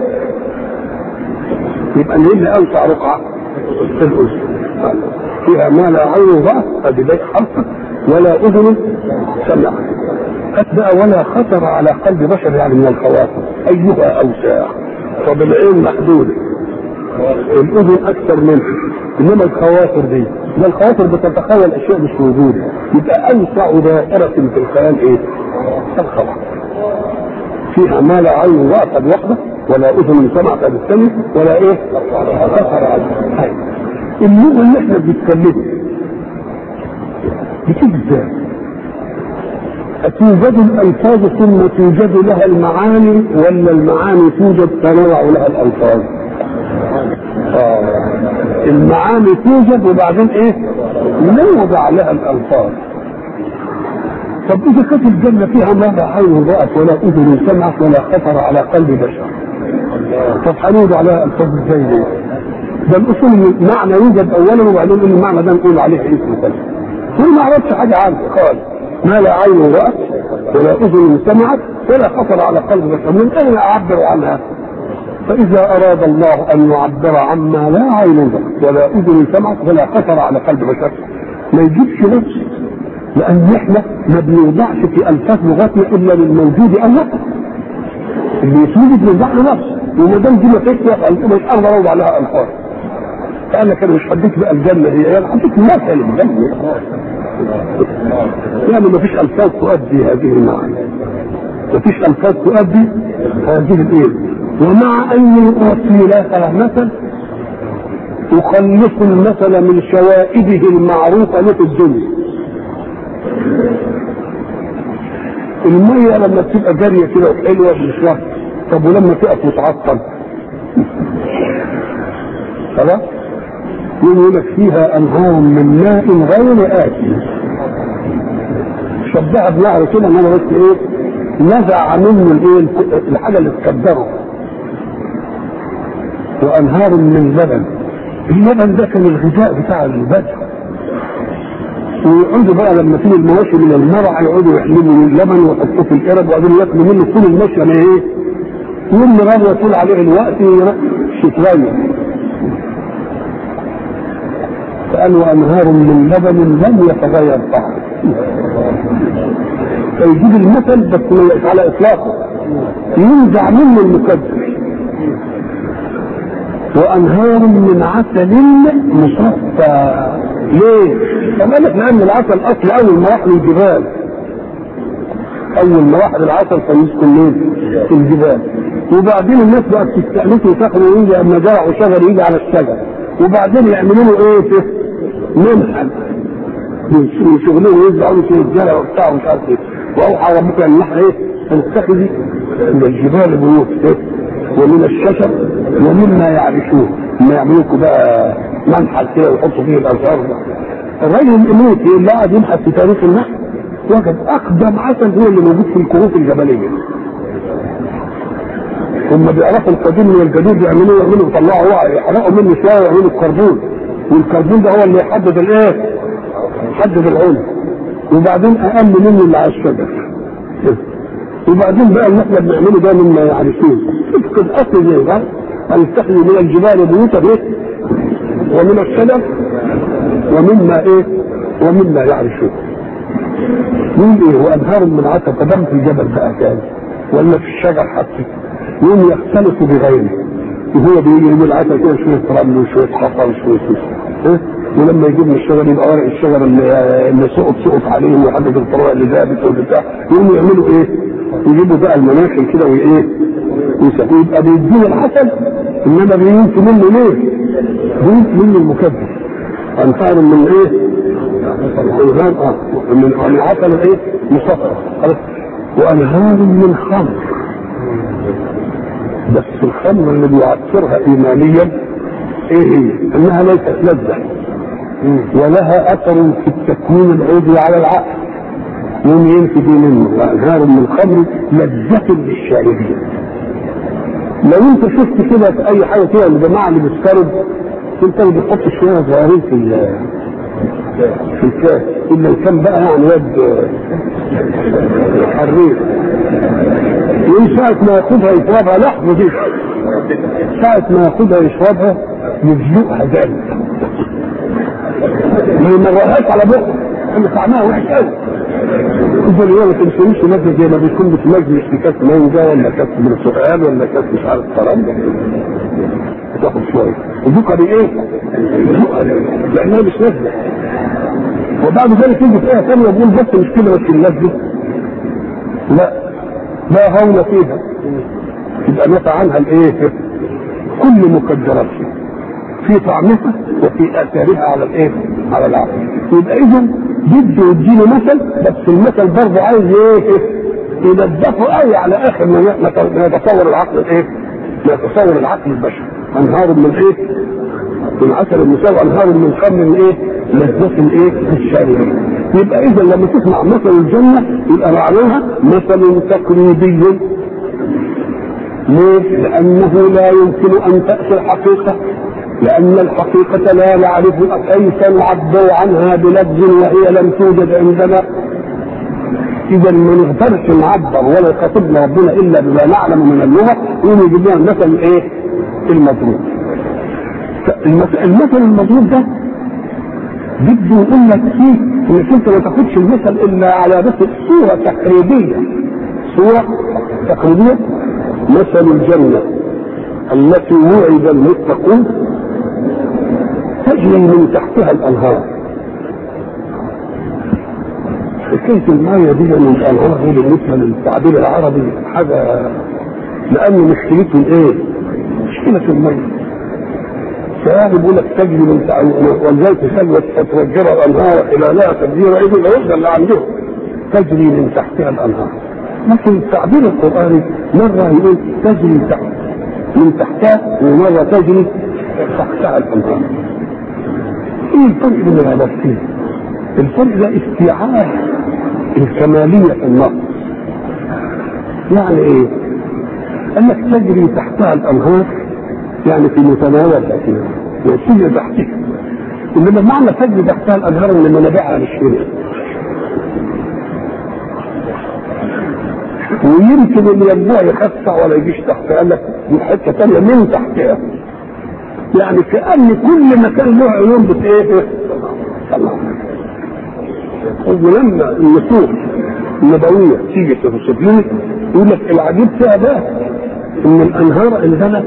Speaker 1: يبقى اللي اوسع رقعه في الاذن فيها ما لا عين رأت هذه بيت حرفه ولا اذن سمع أتبع ولا خطر على قلب بشر يعني من الخواطر أيها أوسع طب العين محدودة الأذن أكثر منها إنما الخواطر دي ده الخواطر بتتخيل أشياء مش موجودة يبقى أوسع دائرة في الخيال إيه؟ الخواطر فيها ما لا عين رأت وحده ولا أذن سمعت بالسمع ولا إيه؟ خطر على اللغة اللي احنا بنتكلمها بتيجي ازاي؟ توجد الألفاظ ثم توجد لها المعاني ولا المعاني توجد تنوع لها الألفاظ؟ آه. المعاني توجد وبعدين ايه؟ نوضع لها الألفاظ. طب إذا كانت الجنة فيها ما لا عين رأت ولا أذن سمعت ولا خطر على قلب بشر. طب هنوضع لها ألفاظ ازاي دي؟ ده الأصول معنى يوجد أولا وبعدين المعنى ده نقول عليه اسم كذا. هو ما عرفش حاجة عنه خالص. ما لا عين رأت ولا أذن سمعت ولا خطر على قلب بشر من أين أعبر عنها؟ فإذا أراد الله أن يعبر عما لا عين رأت ولا أذن سمعت ولا خطر على قلب بشر ما يجيبش نفس لأن إحنا ما بنوضعش في ألفاظ لغتنا إلا للموجود أولا اللي يتوجد بنوضع له نفس وما دام دي ما تسوى مش أقدر أوضع لها ألفاظ فأنا كان مش حديت بقى الجنة هي أنا حديت مثل الجنة يعني ما فيش الفاظ تؤدي هذه المعنى ما فيش الفاظ تؤدي هذه الايه ومع ان اعطي لها مثل اخلص المثل من شوائبه المعروفه له في الدنيا المية لما تبقى جارية كده وحلوة بالشهر طب ولما تقف وتعطل خلاص يقول لك فيها انهار من ماء غير آسن شبهها بنهر كده ان انا بس ايه نزع منه الايه الحاجه اللي تكبره وانهار من لبن اللبن ده كان الغذاء بتاع البدن ويقعدوا بقى لما تيجي المواشي من المرعى يقعدوا يحلبوا اللبن ويحطوه في القرب وبعدين ياكلوا منه طول المشي يعني ايه يوم ما يطول عليه الوقت شويه قال وانهار من لبن لم يتغير طعمه فيجيب المثل بس ما على اطلاقه ينزع منه المكدر وانهار من عسل مصفى ليه؟ طب قال لك لان العسل اصل اول ما راح للجبال اول ما راح العسل كان يسكن مين؟ في الجبال وبعدين الناس بقت تستأنسه وتاخده ويجي اما زرعوا شجر يجي على الشجر وبعدين يعملوا له ايه فيه؟ منحل من شغلهم يزرعوا في الزرع وبتاع ومش عارف ايه واوحى ربك ان نحن ايه؟ نتخذ من الجبال بيوت ايه؟ ومن الشجر ومما يعرشون ما يعملوا بقى منحل كده ويحطوا فيه الازهار الراجل الامريكي اللي قاعد يبحث في تاريخ النحل وجد اقدم عسل هو اللي موجود في الكهوف الجبليه هم بيعرفوا القديم من الجديد يعملوا يعملوا يطلعوا يحرقوا منه شويه ويعملوا الكربون والكربون ده هو اللي يحدد الايه؟ يحدد العلم وبعدين اقل منه اللي على الشجر وبعدين بقى اللي احنا بنعمله ده مما يعرفون طبق الاصل زي ده هنتخذ من الجبال بيوتا ايه؟ ومن الشجر ومما ايه؟ ومما يعرشون يقول ايه وانهار من عسل قدم في الجبل بقى كان ولا في الشجر حتى يوم يختلف بغيره وهو بيجي يجيب العسل كده شويه رمل وشويه حصى وشويه إيه؟ ولما يجيب من الشجر يبقى ورق الشجر اللي, اللي سقط سقط عليه وحدد الطرق اللي ذابت والبتاع يقوموا يعملوا ايه؟ يجيبوا بقى المناخل كده وايه؟ ويبقى بيدينا العسل انما بينسوا منه ليه؟ بينسوا منه المكبر انهار من ايه؟ انهار اه من من عسل الايه؟ مصفى خلاص وانهار من خمر بس الخمر اللي بيعكرها ايمانيا ايه هي؟ انها ليست لذة ولها اثر في التكوين العضوي على العقل يوم ينفذ منه وانهار من الخمر لذة للشاربين لو انت شفت كده في اي حاجه كده الجماعه اللي بيسكروا انت اللي بتحط شويه صغيرين في ال- في الكاس الا إن كان بقى يعني يد حرير ومن ساعة ما ياخدها يشربها لحظة دي ساعة ما ياخدها يشربها يجزقها جامد ما يمرهاش على بقه اللي طعمها وحش قوي إذا اليوم ما تمشيش مثلا زي ما بيكون في مجلس في كاس مانجا ولا كاس برتقال ولا كاس مش عارف فرنجا تاخد شوية وذوقها بايه؟ ذوقها لأنها مش لذة وبعد ذلك يجي في آية ثانية يقول بس مش كده بس اللذة لا لا هون فيها يبقى نفى عنها الايه؟ كل مقدراتها في طعمها وفي اثارها على الايه؟ على العقل يبقى اذا بده يديني مثل بس المثل برضه عايز ايه؟ ينظفه قوي على اخر ما ما يتصور العقل الايه؟ ما يتصور العقل البشري انهار من ايه؟ من عسل المساوي انهار من خمر من ايه؟ لذة الايه؟ الشاربين يبقى اذا لما تسمع مثل الجنه يبقى معناها مثل تقريبي ليه؟ لأنه لا يمكن أن تأتي الحقيقة لأن الحقيقة لا نعرف كيف نعبر عنها بلفظ وهي لم توجد عندنا إذا ما نقدرش نعبر ولا يخاطبنا ربنا إلا بما نعلم من اللغة ويجيب لنا المثل إيه؟ المضروب. فالمثل- المثل المضروب ده بده يقول لك فيه انك انت ما تاخدش المثل الا على بس صوره تقريبيه صوره تقريبيه مثل الجنه التي وعد المتقون تجري من تحتها الانهار حكايه المايه دي من الانهار دي بالنسبه للتعبير العربي حاجه لان مشكلته ايه؟ مشكله الميه فواحد يقول لك تجري من تع- ولذلك تسلوت فتفجر الانهار خلالها تفجير اذن العزة اللي عندهم تجري من تحتها الانهار لكن التعبير القراني مره يقول تجري تحت من تحتها ومره تجري تحتها الانهار ايه الفرق بين العبارتين؟ الفرق ده استيعاب الكماليه في النص يعني ايه؟ قال لك تجري تحتها الانهار يعني في متناولها كده وتجري تحتها انما معنى تجري تحتها الانهار ان منابعها مش هنا ويمكن اللي ينبوع يخفع ولا يجيش تحتها قال لك من حته ثانيه من تحتها يعني كان كل مكان له عيون بت ايه طلع ولما النصوص النبويه تيجي توصف لنا يقول لك العجيب فيها ده ان الانهار عندنا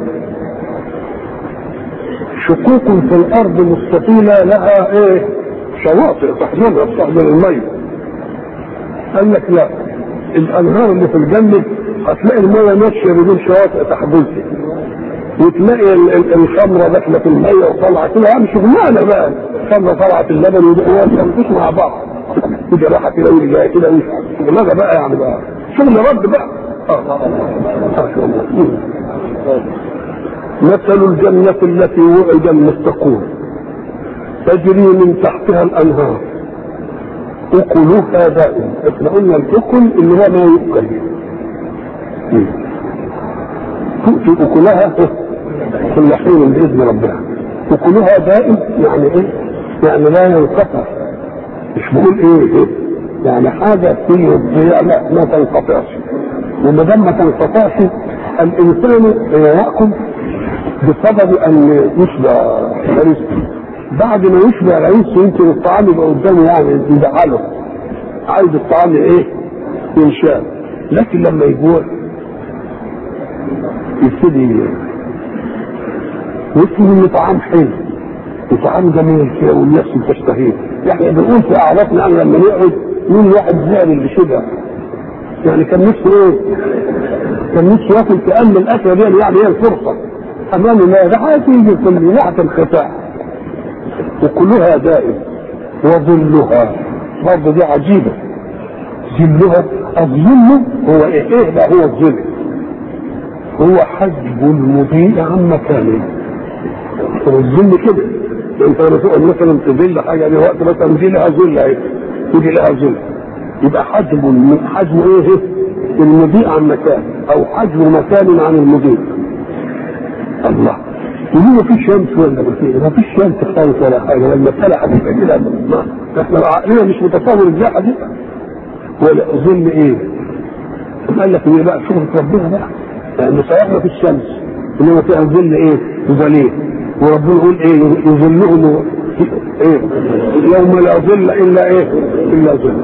Speaker 1: شقوق في الارض مستطيله لها ايه شواطئ تحضنها تحضن الميه قال لك لا الانهار اللي في الجنه هتلاقي الميه ماشيه بدون شواطئ تحضنها وتلاقي ال- ال- الخمره داخله في الميه وطالعه كده يعني شغلانه بقى الخمره طالعه في اللبن ويمشوا مع بعض كده راحه كده ويجي جايه كده شغلانه بقى يعني بقى شغل رد بقى آه، آه، آه، ما شاء الله. مثل الجنة التي وعد المتقون تجري من تحتها الأنهار أكلها دائم احنا قلنا الأكل اللي هو ما يؤكل مم. تؤتي أكلها كل حين بإذن ربها أكلها دائم يعني إيه؟ يعني لا ينقطع مش بقول إيه, إيه؟ يعني حاجة في الضياع لا ما تنقطعش وما دام ما تنقطعش الإنسان يأكل بسبب ان يشبع العيش بعد ما يشبع العيش يمكن الطعام يبقى قدامه يعني يزعله عايز الطعام ايه ينشال لكن لما يجوع يبتدي واسمه انه طعام حلو وطعام جميل كده والناس تشتهيه يعني بنقول في اعرافنا يعني لما نقعد مين واحد زعل اللي شبع يعني كان نفسه ايه؟ كان نفسه ياكل كأن الاكله دي يعني هي الفرصه امام الله ده هتيجي كل وقت الخفاء وكلها دائم وظلها برضه دي عجيبه ظلها الظل هو ايه؟ ايه بقى هو الظل؟ هو حجب المضيء عن مكانه والظل كده انت لما تقعد مثلا تظل حاجه دي وقت مثلا دي لها ظل اهي ودي لها ظل يبقى حجب الم- حجم ايه المضيء عن مكان او حجم مكان عن المضيء الله ودي ما فيش شمس ولا ما فيش ما فيش شمس خالص ولا حاجه المساله هتبقى كده ما- احنا عقلنا مش متصور ازاي هتبقى ولا ظل ايه؟ قال لك ايه بقى شغل ربنا بقى لان صحيح ما فيش شمس انما فيها ظل ايه؟ ظليل وربنا يقول ايه؟ يظلهم ايه؟ يوم لا ظل الا ايه؟ الا ظل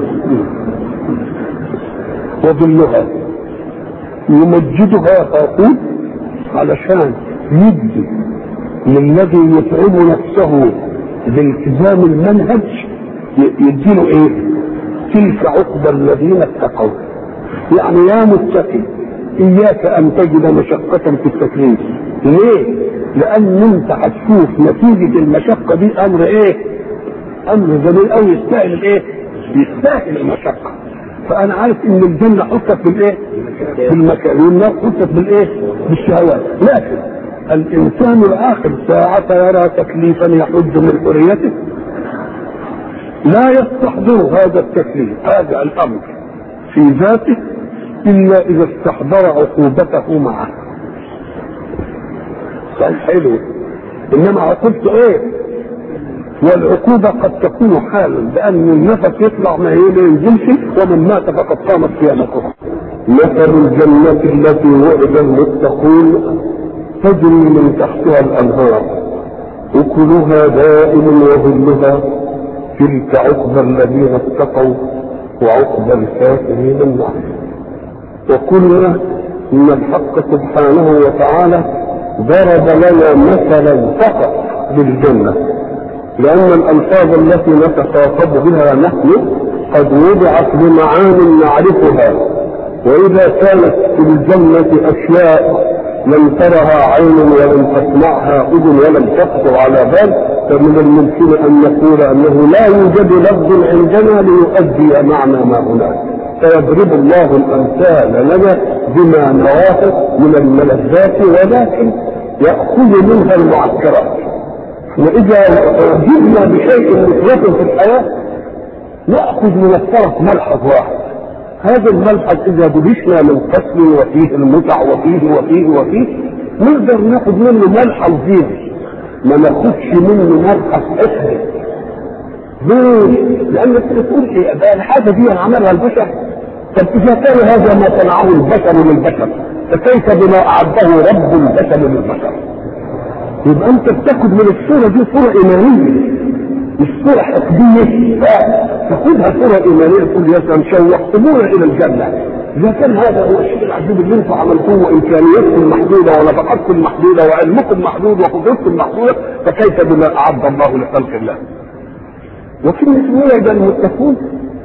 Speaker 1: وظلها يمجدها فيقول علشان يدي للذي يتعب نفسه بالتزام المنهج ي- يديله ايه؟ تلك عقبى الذين اتقوا يعني يا متقي اياك ان تجد مشقة في التكليف ليه؟ لان انت هتشوف نتيجة المشقة دي امر ايه؟ امر جميل قوي يستاهل الايه؟ يستاهل المشقة فانا عارف ان الجنة حطت بالايه؟ بالمكان والنار حطت بالايه؟ بالشهوات لكن الانسان العاقل ساعة يرى تكليفا يحد من حريته لا يستحضر هذا التكليف هذا الامر في ذاته الا اذا استحضر عقوبته معه قال حلو انما عقوبته ايه والعقوبة قد تكون حالا لأن النفس يطلع ما ينزلش ومن مات فقد قامت قيامته. مثل الجنة التي وعد المتقون تجري من تحتها الأنهار أكلها دائم وظلها تلك عقبى الذين اتقوا وعقبى الكافرين النار وقلنا ان الحق سبحانه وتعالى ضرب لنا مثلا فقط بالجنه لان الالفاظ التي نتخاطب بها نحن قد وضعت لمعان نعرفها واذا كانت في الجنه اشياء لم ترها عين ولم تسمعها اذن ولم تخطر على بال فمن الممكن ان نقول انه لا يوجد لفظ عندنا ليؤدي معنى ما هناك فيضرب الله الامثال لنا بما نراه من الملذات ولكن ياخذ منها المعسكرات واذا جئنا بشيء مثبت في الحياه ناخذ من الطرف ملحظ واحد هذا الملحظ اذا دبشنا من فصل وفيه المتع وفيه وفيه وفيه نقدر ناخذ منه ملحظ زينه ما ناخدش منه ملحظ حسن ليه؟ لان انت بتقول ايه ده الحاجه دي عملها البشر طب اذا كان هذا ما صنعه البشر للبشر فكيف بما اعده رب البشر للبشر؟ يبقى انت بتاخد من الصوره دي صوره ايمانيه مش صوره حقديه تاخدها صوره ايمانيه تقول يا سلام شوقتمونا الى الجنه اذا كان هذا هو الشيء العجيب اللي انتم عملتوه وامكانياتكم محدوده ونفقاتكم محدوده وعلمكم محدود وقدرتكم محدوده فكيف بما اعد الله لخلق الله؟ وكلمة وعد المتقون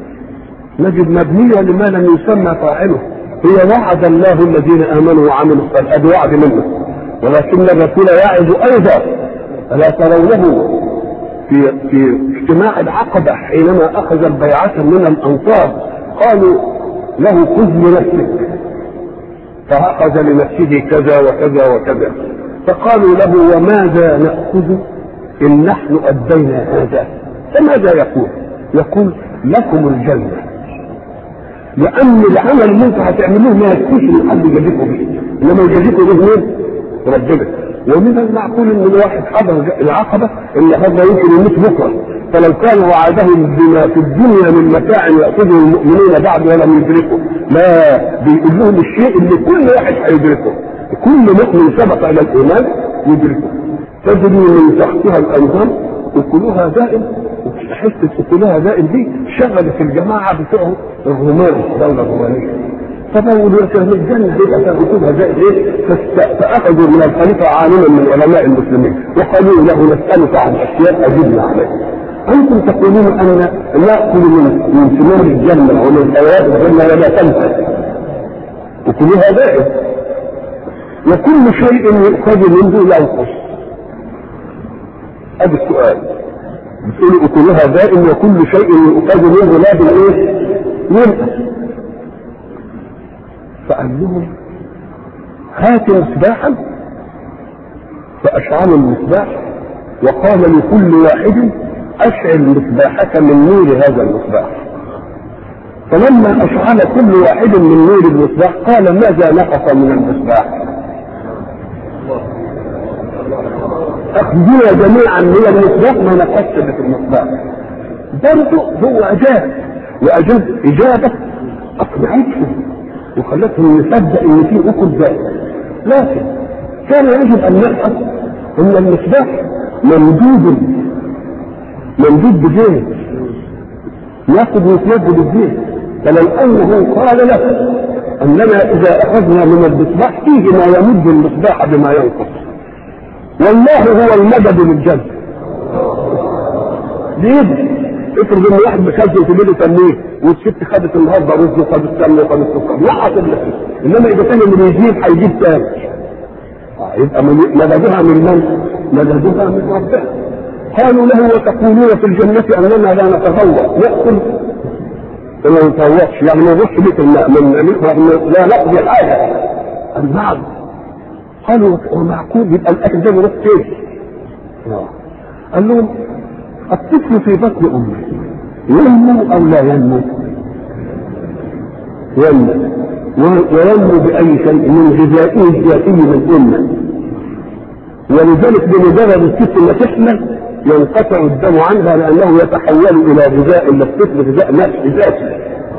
Speaker 1: نجد مبنية لما لم يسمى فاعله هي وعد الله الذين امنوا وعملوا الصالحات وعد منه ولكن الرسول يعد ايضا الا ترونه في في اجتماع العقبه حينما اخذ البيعه من الانصار قالوا له خذ لنفسك فاخذ لنفسه كذا وكذا وكذا فقالوا له وماذا ناخذ ان نحن ادينا هذا فماذا يقول؟ يقول لكم الجنه لان العمل اللي انتم هتعملوه ما يكفيش ان حد يجازيكم به انما يجازيكم به مين؟ ربنا ومن المعقول ان الواحد حضر العقبه ان هذا يمكن يموت بكره فلو كان وعدهم بما في الدنيا من متاع ياخذه المؤمنين بعد ولم يدركوا لا بيقول لهم الشيء اللي كل واحد هيدركه كل مؤمن سبق الى الايمان يدركه تجري من تحتها الانهار اكلها دائم حته اكلها دائم دي شغلت الجماعه بتوع الرومان الدوله الرومانيه فقالوا له كان الجنه دي عشان اكلها دائم ايه فاخذوا من الخليفه عالما من علماء المسلمين وقالوا له نسالك عن اشياء اجبنا عليها انتم تقولون ان ناكل من من ثمار الجنه ومن ثواب الجنه ولا تنفع اكلها دائم وكل شيء يؤخذ منه ينقص ادي السؤال بتقول اكلها دائم وكل شيء يؤخذ منه لا بالايه؟ ينقص فقال لهم هات مصباحا فاشعلوا المصباح وقال لكل واحد اشعل مصباحك من نور هذا المصباح فلما اشعل كل واحد من نور المصباح قال ماذا نقص من المصباح اخذنا جميعا من المصباح ما نقص في المصباح برضه هو اجاب واجاب اجابه اقنعتهم وخلتهم نصدق ان في اكل ذات لكن كان يجب ان نفهم ان المصباح ممدود ممدود بزيت ياخذ ويتمد بالزيت فلو انه قال له اننا اذا اخذنا من المصباح فيه ما يمد المصباح بما ينقص والله هو المدد للجد ليه افرض ان واحد مخزن في بيته تنميه والست خدت النهارده رز وخدت سمنه وخدت سكر وقعت انما اذا كان اللي بيجيب هيجيب تاني يبقى مددها من من؟ مددها من ربنا قالوا له وتقولون في الجنة أننا لا نتفوق نأكل وما نتفوقش يعني ما نروحش بيت الماء من لا نقضي حاجة النعم قالوا ومعقول يبقى الأكل ده يروح فين؟ قال لهم الطفل في بطن أمه ينمو أو لا ينمو؟ ينمو وينمو بأي شيء من غذائه الذاتي من أمه ولذلك بمجرد الست ما تحمل ينقطع الدم عنها لأنه يتحول إلى غذاء للطفل غذاء نفسي ذاتي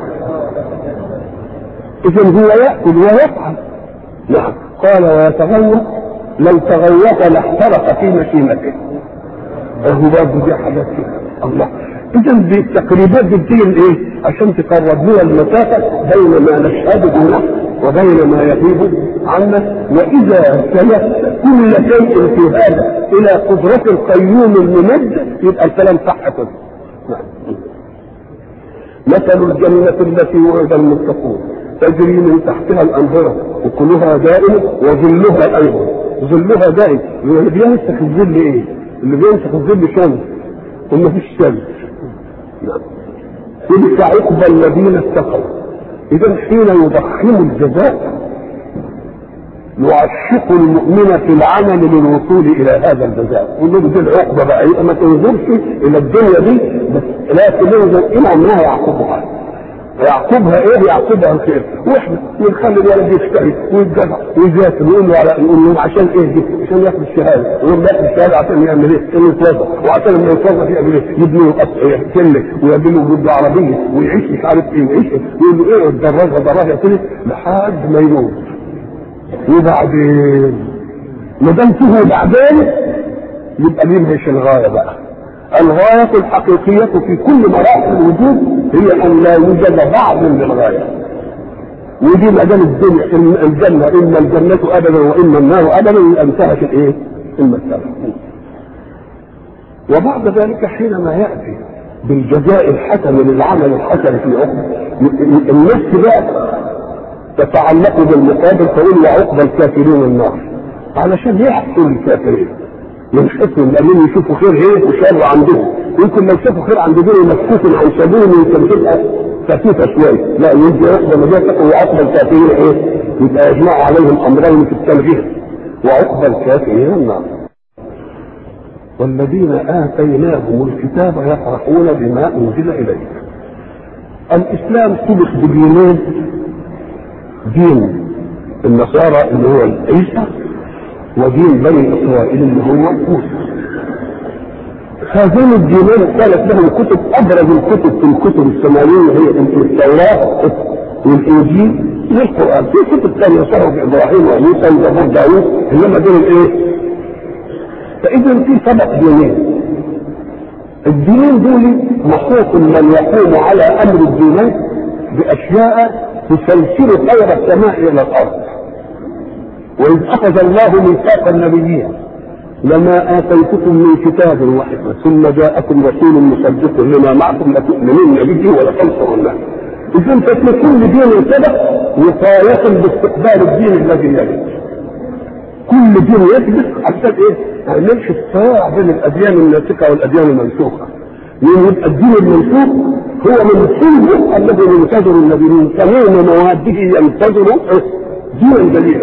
Speaker 1: إذا هو يأكل ويفعل نعم قال ويتغوط لو تغوط لاحترق في مشيمته وهو برضه دي حاجات كده الله اذا بالتقريبات دي بتيجي ايه؟ عشان تقرب لنا المسافه بين ما نشهد دونه وبين ما يغيب عنا واذا سلك كل شيء في هذا الى قدره القيوم الممد يبقى الكلام صح كده. مثل الجنة التي وعد المتقون تجري من تحتها الأنهار وكلها دائم وظلها أيضا ظلها دائم اللي بيمسك الظل إيه؟ اللي بيمسك الظل شمس وما فيش شمس تلك عقبى الذين اتقوا اذا حين يضخم الجزاء يعشق المؤمن في العمل للوصول الى هذا الجزاء يقول دي العقبه بقى يبقى ما تنظرش الى الدنيا دي بس لكن انظر الى انها يعقبها يعقبها ايه يعقبها الخير واحنا ونخلي الولد يجتهد ويتجمع ويذاكر ويقول له على نقول لهم عشان ايه دي؟ عشان ياخد الشهاده ويقول ياخد الشهاده عشان يعمل ايه؟ عشان يتوظف وعشان لما يتوظف يعمل ايه؟ يبني له سله ويبني له جد عربيه ويعيش مش عارف ايه ويعيش يقول له ايه دراجه دراجه كده لحد ما يموت وبعدين ما دام فيه بعدين يبقى ننهش الغايه بقى الغاية الحقيقية في كل مراحل الوجود هي أن لا يوجد بعض للغاية. ودي ما دام الدنيا الجنة إما الجنة أبدا وإما النار أبدا انتهت الإيه؟ المسألة. وبعد ذلك حينما يأتي بالجزاء الحسن للعمل الحسن في عقب النفس بقى تتعلق بالمقابل تقول وعقب الكافرين النار علشان يحصل الكافرين ينحسن لانهم يشوفوا خير ايه وشر عندهم يمكن لو شافوا خير عند دول مكفوف عن سبيل يمكن تبقى خفيفه شويه لا يجي يقبل ما جاء وعقب الكافرين ايه يبقى يجمعوا عليهم امرين في التلغير وعقب الكافرين النار والذين اتيناهم الكتاب يفرحون بما انزل اليك الاسلام سبق بدينين دين النصارى اللي هو عيسى ودين بني اسرائيل اللي هو موسى هذين الدينين كانت لهم كتب ابرز الكتب في الكتب السماويه هي التوراه والانجيل والقران في كتب ثانيه صحف ابراهيم وموسى وزبور داوود انما دول الايه؟ فاذا في سبق دينين الدينين دول مخوف من يقوم على امر الدينين باشياء تسلسل خير السماء الى الارض وإذ أخذ الله ميثاق النبيين لما آتيتكم من كتاب وحكمة ثم جاءكم رسول مصدق لما معكم لتؤمنن به ولتنصرنه إذا ففي كل دين سبق وقاية باستقبال الدين الذي يلي كل دين يسبق عشان ايه؟ ما يعملش الصراع بين الأديان الناسخة والأديان المنسوخة يبقى الدين المنسوخ هو من صلبه الذي ينتظر الذي من صميم مواده ينتظر دينا جديدا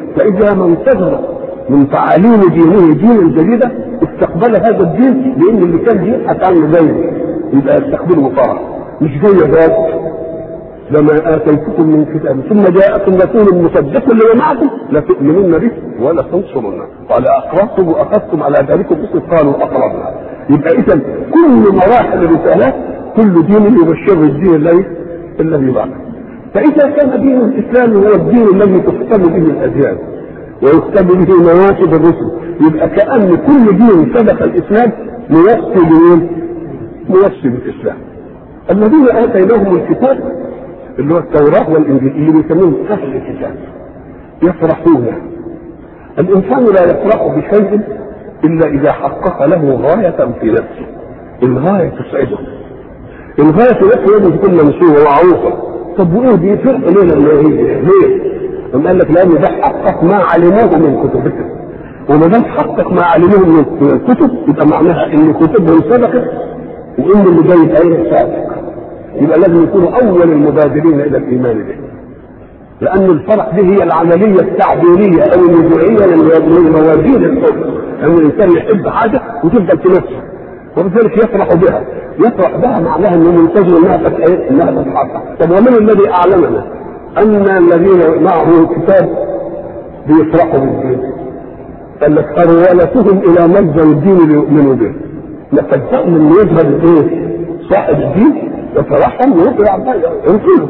Speaker 1: فاذا ما انتظر من تعاليم دينه دينا جديدا استقبل هذا الدين لان اللي كان بيبحث عنه زيه يبقى يستقبله بفرح مش جاي ذات لما اتيتكم من كتاب ثم جاءكم رسول مصدق لما معكم لتؤمنن به ولا تنصرنه قال اقررتم واخذتم على ذلكم اسم قالوا اقررنا يبقى اذا كل مراحل الرسالات كل دين يبشر الدين الذي الذي بعده فاذا كان دين الاسلام هو الدين الذي تختم به الاديان ويختم به مناسب الرسل يبقى كان كل دين سبق الاسلام موصي بمين؟ موصي بالاسلام الذين اتيناهم الكتاب اللي هو التوراه والانجيل اللي بيسموهم اهل الكتاب يفرحون الانسان لا يفرح بشيء الا اذا حقق له غايه في نفسه الغايه تسعده الغايه في نفسه لازم تكون منصوبه ومعروفه طب وايه دي فرق ليه لما هي ليه؟ ثم قال لك لان ده حقق ما علموه من كتبهم وما دام حقق ما علموه من الكتب يبقى معناها ان كتبهم سبقت وان اللي جاي ايه سابق يبقى لازم يكونوا اول المبادرين الى الايمان به لان الفرح دي هي العمليه التعبيريه او النزوعيه لموازين الحب ان الانسان يحب حاجه وتفضل في نفسه وبذلك يفرح بها يفرح بها معناها انه منتظر انها ايه؟ انها تتحقق طب ومن الذي اعلمنا ان الذين معه الكتاب بيفرحوا بالدين قال لك ارولتهم الى مجد الدين ليؤمنوا به لقد تؤمن يظهر الايه؟ صاحب الدين يترحم ويطلع ينقذه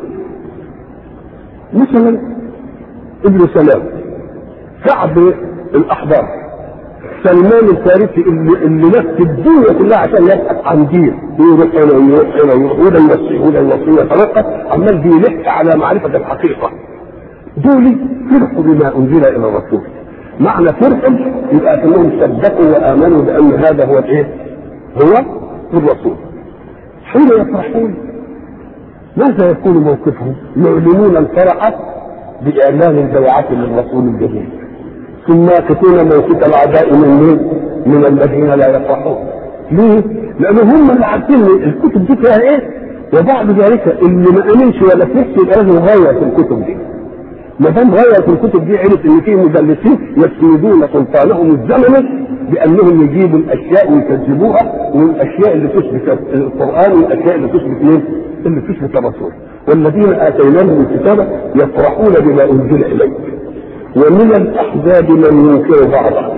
Speaker 1: مثلا ابن سلام كعب الاحبار سلمان الفارسي اللي, اللي لف الدنيا كلها عشان يبحث عن دين يروح هنا ويروح هنا ويروح وده يوصي وده يوصي يترقى عمال بيلح على معرفه الحقيقه دول فرحوا بما انزل الى الرسول معنى فرحوا يبقى كانهم صدقوا وامنوا بان هذا هو الايه؟ هو الرسول حين يفرحون ماذا يكون موقفهم؟ يعلنون الفرح بإعلان البيعة للرسول الجديد ثم يقفون موقف الأعداء من مين؟ من الذين لا يفرحون ليه؟ لأن هم اللي عارفين الكتب دي فيها إيه؟ وبعد ذلك اللي ما آمنش ولا فرحش يبقى لازم غاية في الكتب دي ما دام غاية في الكتب دي عرف ان في مدلسين يسندون سلطانهم الزمني بانهم يجيبوا الاشياء ويكذبوها والاشياء اللي تثبت القران والاشياء اللي تثبت مين؟ اللي تثبت الرسول والذين اتيناهم الكتاب يفرحون بما انزل اليك ومن الاحزاب من ينكر بعضه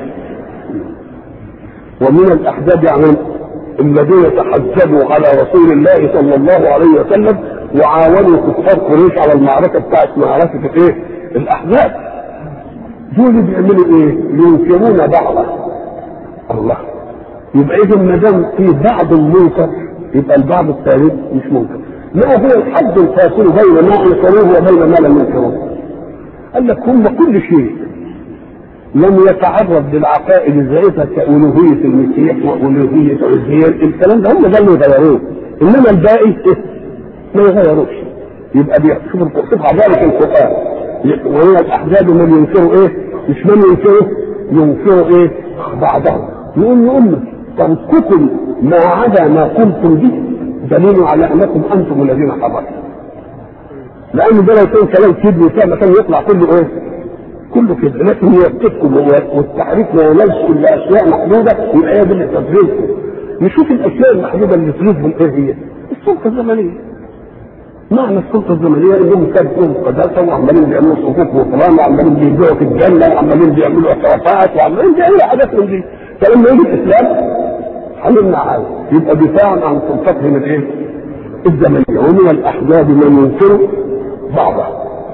Speaker 1: ومن الاحزاب يعني الذين تحزبوا على رسول الله صلى الله عليه وسلم وعاونوا كفار قريش على المعركه بتاعت معركه ايه؟ الاحزاب. دول بيعملوا ايه؟ ينكرون بعضه. الله. يبقى اذا ما دام في بعض المنكر يبقى البعض الثاني مش منكر. ما هو الحد الفاصل بين ما انكروه وبين ما لم ينكروه؟ قال لك هم كل شيء لم يتعرض للعقائد الزائفه كالوهيه المسيح والوهيه عزير الكلام ده هم ده اللي يغيروه انما الباقي إيه؟ ما يغيروش يبقى بيحسب شوف ذلك القران وهو الاحزاب من ينكروا ايه؟ مش من ينكروا ينكروا ايه؟ بعضهم يقول لأمة ترككم ما عدا ما قمتم به دليل على انكم انتم الذين حضرتم لان ده لو كان كلام كذب وكان كان يطلع كله ايه؟ كله كذب لكن يثبتكم والتحريف ما ينالش الا اشياء محدوده يبقى هي دي اللي تفرزكم نشوف الاشياء المحدوده اللي تفرزهم ايه هي؟ السلطه الزمنيه معنى السلطه الزمنيه انهم كانوا قداسه وعمالين بيعملوا صفوف وفلان وعمالين بيبيعوا في الجنه وعمالين بيعملوا اعترافات وعمالين بيعملوا حاجات من دي فلما يجي الاسلام حلمنا عاوز يبقى دفاعا عن سلطتهم الايه؟ الزمنيه ومن الاحزاب من ينكر بعضه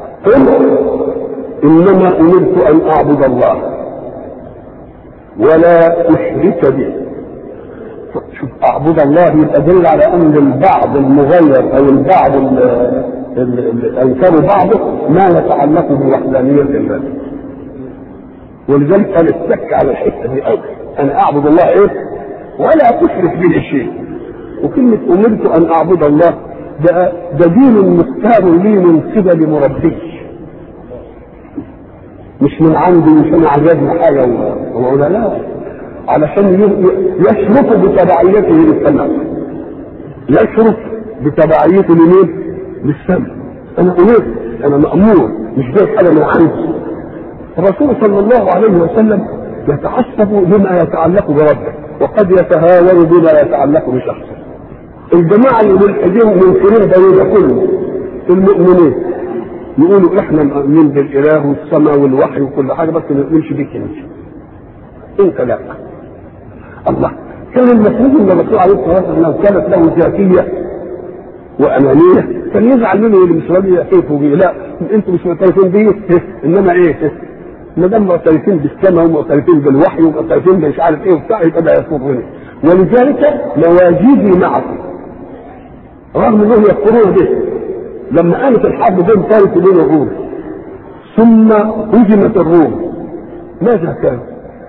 Speaker 1: انما امرت ان اعبد الله ولا اشرك به شوف اعبد الله يبقى دل على ان البعض المغير او البعض اللي انكروا بعضه ما يتعلق بوحدانيه الله ولذلك قال اتك على الحته دي قوي انا اعبد الله ايه ولا تشرك به شيء وكلمه امرت ان اعبد الله ده ده دين مختار لي من قبل مربي مش من عندي مش انا عجبني حاجه ولا لا علشان يشرف بتبعيته للسمع يشرف بتبعيته لمين؟ للسمع انا امرت انا مامور مش جاي حاجه من عندي الرسول صلى الله عليه وسلم يتعصب بما يتعلق بربه وقد يتهاون بما يتعلق بشخصه الجماعه اللي ملحدين منكرين ده كله المؤمنين يقولوا احنا مؤمنين بالاله والسماء والوحي وكل حاجه بس ما نؤمنش بيك انت انت لا الله كان المفروض ان الرسول عليه الصلاه والسلام لو كانت له ذاتيه وانانيه كان يزعل منه اللي مش راضي يحيفوا بيه لا انتوا مش معترفين بيه انما ايه ما دام معترفين بالسماء ومعترفين بالوحي ومعترفين مش عارف ايه وبتاع يبقى ده يسرني ولذلك مواجيدي معكم رغم انهم يكفرون به لما قامت الحرب بين فارس وبين الروم ثم هزمت الروم ماذا كان؟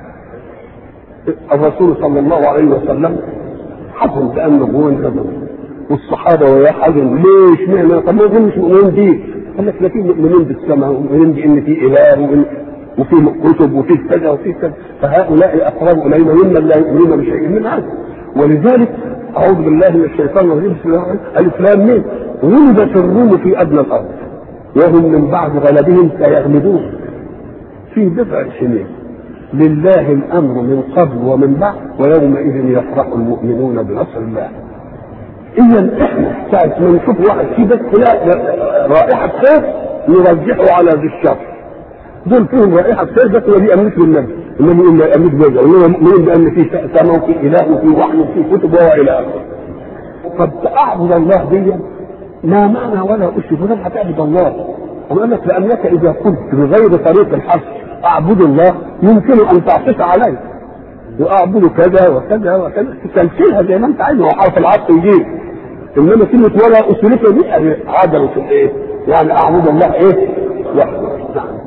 Speaker 1: الرسول صلى الله عليه وسلم حزن بان الروم انهزموا والصحابه وياه حزن ليش معنى طب ما يظن مش مؤمنين بيه قال لك لا في مؤمنين بالسماء ومؤمنين بان في اله وإن وفي كتب وفي كذا وفي كذا فهؤلاء اقرب الينا ممن لا يؤمنون بشيء من هذا ولذلك اعوذ بالله من الشيطان الرجيم بسم الله الاسلام مين؟ غلبت الروم في ادنى الارض وهم من بعد غلبهم سيغلبون في بضع سنين لله الامر من قبل ومن بعد ويومئذ يفرح المؤمنون بنصر الله اذا احنا ساعه ما نشوف واحد فيه بس لا رائحه خير نرجحه على ذي الشر دول فيهم رائحه خير بس ما بيأمنوش بالنبي انما يؤمن يأمن بوجهه انما مؤمنين بان في سماء وفي اله وفي وحي وفي كتب والى اخره طب اعبد الله دي ما معنى ولا اشرك ولا هتعبد الله وقال لك لانك اذا قلت بغير طريق الحق اعبد الله يمكن ان تعطف عليه واعبد كذا وكذا وكذا تسلسلها زي ما انت عايز هو حرف العطف يجيب انما كلمه ولا اشرك دي عدم في الايه؟ يعني اعبد الله ايه؟ وحده نعم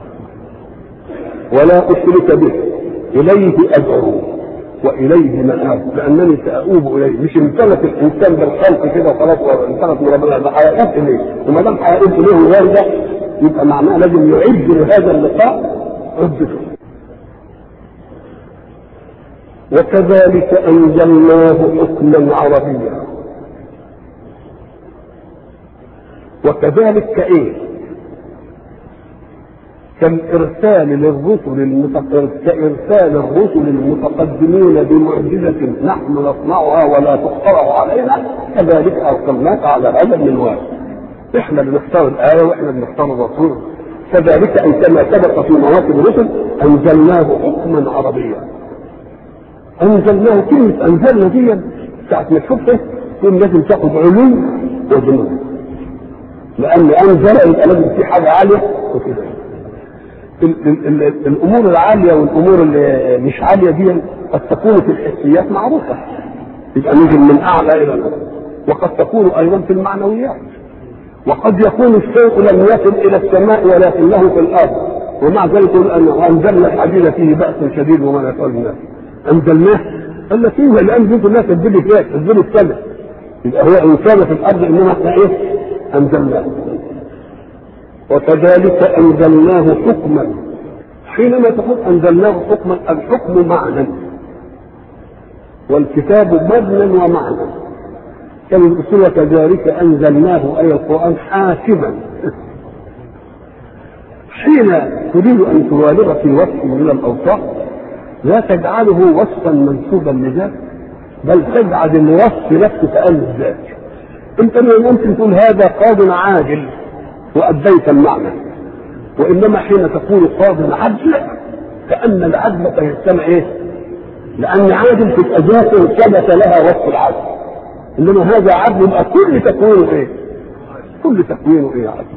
Speaker 1: ولا اشرك به اليه ادعو واليه مآب لانني ساؤوب اليه مش امتلك الانسان بالخلق كده وخلاص امتلك من ربنا ده هيؤوب اليه وما دام هيؤوب اليه وارده يبقى معناه لازم يعد لهذا اللقاء عدته وكذلك انزلناه حكما عربيا وكذلك كايه كالإرسال للرسل المتق... كإرسال الرسل المتقدمين بمعجزة نحن نصنعها ولا تخترع علينا كذلك أرسلناك على هذا المنوال. إحنا اللي نختار الآية وإحنا اللي نختار الرسول كذلك أي كما سبق في مواكب الرسل أنزلناه حكما عربيا. أنزلناه كلمة أنزلنا دي ساعة ما تشوفه تقول لازم تاخد علو وجنون. لأن أنزل يبقى لازم في حاجة عالية وكده. الامور العاليه والامور اللي مش عاليه دي قد تكون في الحسيات معروفه يبقى ننزل من اعلى الى الارض وقد تكون ايضا في المعنويات وقد يكون الشيء لم يصل الى السماء ولكنه في الارض ومع ذلك يقول انه انزلنا الحديد فيه باس شديد وما يفعل الناس انزلناه قال لك ايه الان جزء الناس تدل فيها تدل السماء يبقى هو انسان في الارض انما احنا ايه انزلناه وكذلك انزلناه حكما حينما تقول انزلناه حكما الحكم معنى والكتاب مبنى ومعنى كما يقول وكذلك انزلناه اي القران حاكما حين تريد ان تبالغ في وصف من الاوصاف لا تجعله وصفا منسوبا لذات بل تجعل الوصف نفسه كأن الذات انت ممكن تقول هذا قاض عاجل وأديت المعنى وإنما حين تقول قاض عدل كأن العدل تجتمع إيه؟ لأن عادل تبقى ذات ثبت لها وصف العدل إنما هذا عدل يبقى كل تكوينه إيه؟ كل تكوينه إيه عدل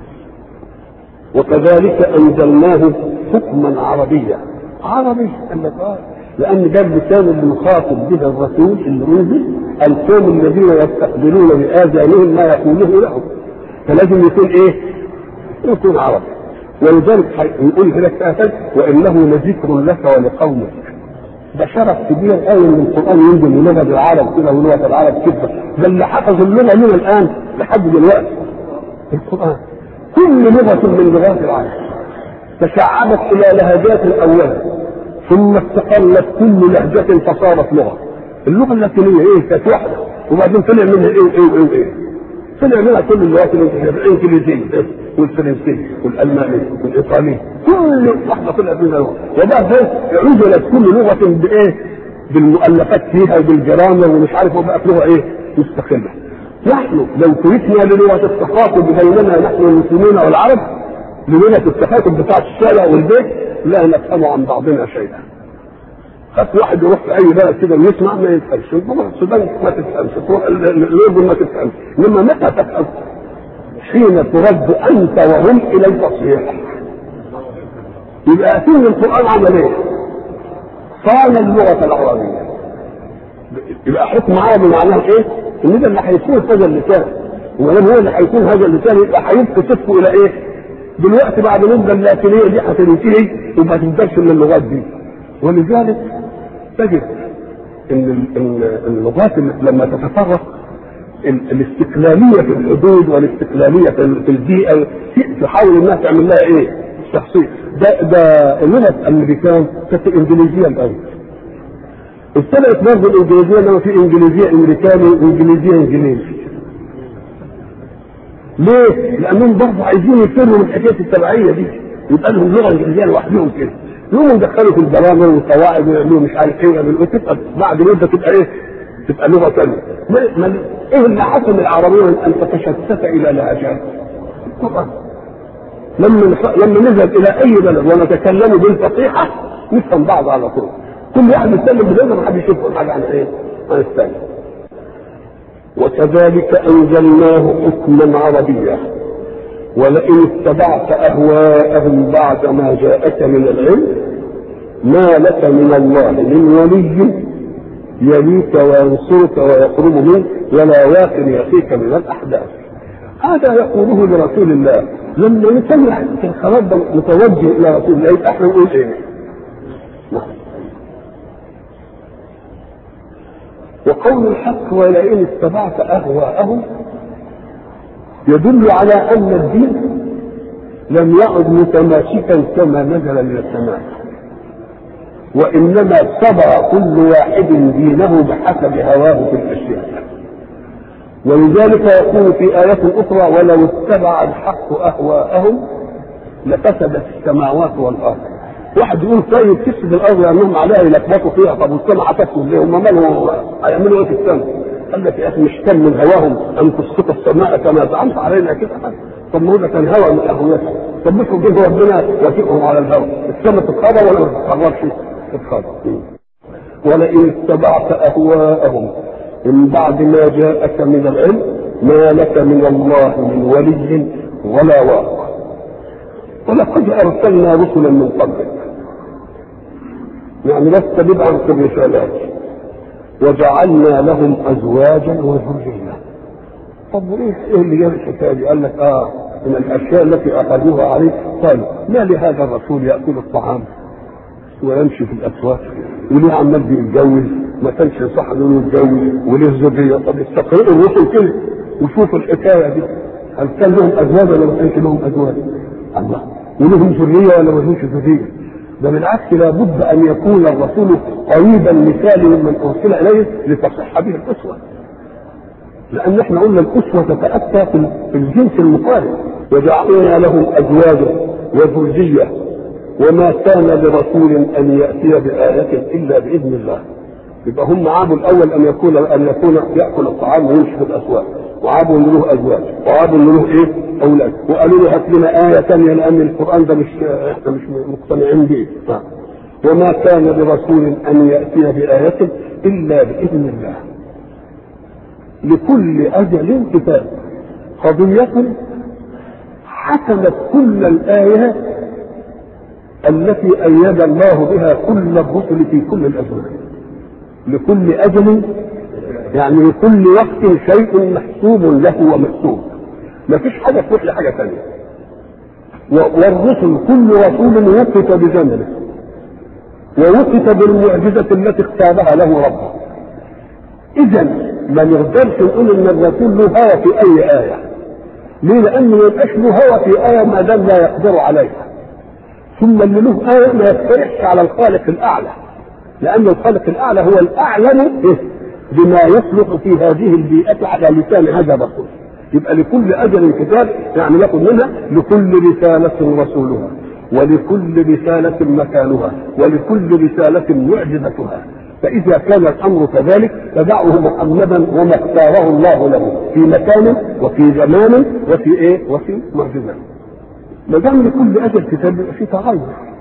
Speaker 1: وكذلك أنزلناه حكما عربيا عربي لأن ده اللسان اللي مخاطب به الرسول اللي أنزل القوم الذين يستقبلون بآذانهم ما يقوله لهم فلازم يكون إيه؟ يكون عربي ولذلك يقول هناك وانه لذكر لك ولقومك ده شرف كبير قوي ان القران ينزل بلغه العرب كده ولغه العرب كده ده اللي حفظ اللغه من الان لحد دلوقتي القران كل لغه من لغات العرب تشعبت الى لهجات الاول ثم استقلت كل لهجه فصارت لغه اللغه اللاتينيه ايه كانت واحده وبعدين طلع منها ايه وايه وايه وايه طلع منها كل اللغات الانجليزيه والفرنسي والالماني والايطالي كل واحده كلها فيها لغه وبعد ذلك عزلت كل لغه بايه؟ بالمؤلفات فيها وبالجرامر ومش عارف وبقت لغه ايه؟ مستقله. نحن لو تركنا للغه التخاطب بيننا نحن المسلمين والعرب لغه التخاطب بتاعت الشارع والبيت لا نفهم عن بعضنا شيئا. خد واحد يروح في اي بلد كده ويسمع ما يفهمش تروح السودان ما تفهمش تروح الاردن ما تفهمش انما متى تفهم؟ حين ترد انت وهم الى التصحيح يبقى اكيد القران عمل ايه؟ صان اللغه العربيه يبقى حكم عربي معناه ايه؟ ان ده اللي هيكون هذا اللسان وما دام هو اللي هيكون هذا اللسان يبقى هيبقى صدقه الى ايه؟ دلوقتي بعد المده اللاتينيه دي هتنتهي وما تنتجش من اللغات دي ولذلك تجد ان اللغات لما تتفرق الاستقلاليه في الحدود والاستقلاليه في البيئه تحاول انها تعمل لها ايه؟ شخصيه ده ده لغه الامريكان كانت الانجليزيه الاول ابتدات برضه الانجليزيه انما في انجليزيه امريكاني وانجليزيه انجليزي ليه؟ لانهم برضه عايزين يفروا من حكايه التبعيه دي يبقى لهم لغه انجليزيه لوحدهم كده يقوموا يدخلوا في البرامج والقواعد ويعملوا مش عارف ايه ويعملوا تبقى بعد مده تبقى ايه؟ تبقى لغه ثانيه. ايه اللي حصل العربيه ان تتشتت الى لهجات؟ طبعا لما لما نذهب الى اي بلد ونتكلم بالفصيحه نفهم بعض على طول. كل واحد يتكلم بلغه ما حدش يفهم حاجه عن ايه؟ عن الثاني. وكذلك انزلناه حكما عربيا ولئن اتبعت اهواءهم بعد ما جاءك من العلم ما لك من الله من ولي يليك وينصرك ويقرب منك ولا واق يأتيك من الاحداث هذا يقوله لرسول الله لما نسمع الخبر ده متوجه الى رسول الله يبقى احنا نقول ايه؟ وقول الحق ولئن اتبعت اهواءهم يدل على ان الدين لم يعد متماسكا كما نزل من السماء وانما صبر كل واحد دينه بحسب هواه في الاشياء ولذلك يقول في آيات أخرى ولو اتبع الحق أهواءهم لفسدت السماوات والأرض واحد يقول طيب تفسد الأرض لأنهم عليها يلخبطوا فيها طب والسماء هتفسد ليه هم مالهم هيعملوا إيه في السماء؟ قال لك يا اخي مش كان من هواهم ان تسقط السماء كما زعمت علينا كده طب ما هو ده كان هوى من اهواتهم طب مش به ربنا يوافقهم على الهوى السماء تتخبر ولا ما تتخبرش؟ تتخبر ولئن اتبعت اهواءهم من بعد ما جاءك من العلم ما لك من الله من ولي ولا واق ولقد ارسلنا رسلا من قبلك يعني لست بدعا في الرسالات وجعلنا لهم ازواجا وذريه طب وايه ايه اللي جاب الحكايه دي؟ قال لك اه من الاشياء التي اخذوها عليه قالوا ما لهذا الرسول ياكل الطعام ويمشي في الاسواق وليه عمال بيتجوز ما كانش صح انه يتجوز وليه ذريه طب استقرئوا الرسل كده وشوفوا الحكايه دي هل كان لهم ازواج ولا ما كانش لهم ازواج؟ الله ولهم ذريه ولا ما لهمش ذريه؟ ده بالعكس لابد ان يكون الرسول قريبا مثالي ممن ارسل اليه لتصح به الاسوه. لان احنا قلنا الاسوه تتاتى في الجنس المقارب وجعلنا لهم ازواجا وذريه وما كان لرسول ان ياتي بايه الا باذن الله. يبقى هم عابوا الاول ان يكون ان يكون ياكل الطعام ويمشي في الاسواق وعابوا ان له ازواج وعابوا ان له ايه؟ اولاد وقالوا له هات لنا ايه ثانيه لان القران ده مش احنا مش مقتنعين به وما كان لرسول ان ياتي بايه الا باذن الله لكل اجل كتاب قضيه حسمت كل الايات التي ايد الله بها كل الرسل في كل الازمان لكل اجل يعني لكل وقت شيء محسوب له ومكتوب ما فيش حاجه تروح لحاجه ثانيه والرسل كل رسول وقت بزمنه ووقت بالمعجزه التي اختارها له ربه اذا ما نقدرش نقول ان الرسول له هوى في اي ايه ليه لانه ما يبقاش له هوى في ايه ما دام لا يقدر عليها ثم اللي له ايه ما يقترحش على الخالق الاعلى لأن الخالق الأعلى هو الأعلم بما يصلح في هذه البيئة على لسان هذا الرسول يبقى لكل اجل كتاب يعني ناخد منها لكل رساله رسولها ولكل رسالة مكانها ولكل رسالة معجزتها فإذا كان الأمر كذلك فدعه محمدا وما اختاره الله له في مكان وفي زمان وفي إيه؟ وفي معجزة. ما دام لكل أجل كتاب يبقى في تغير.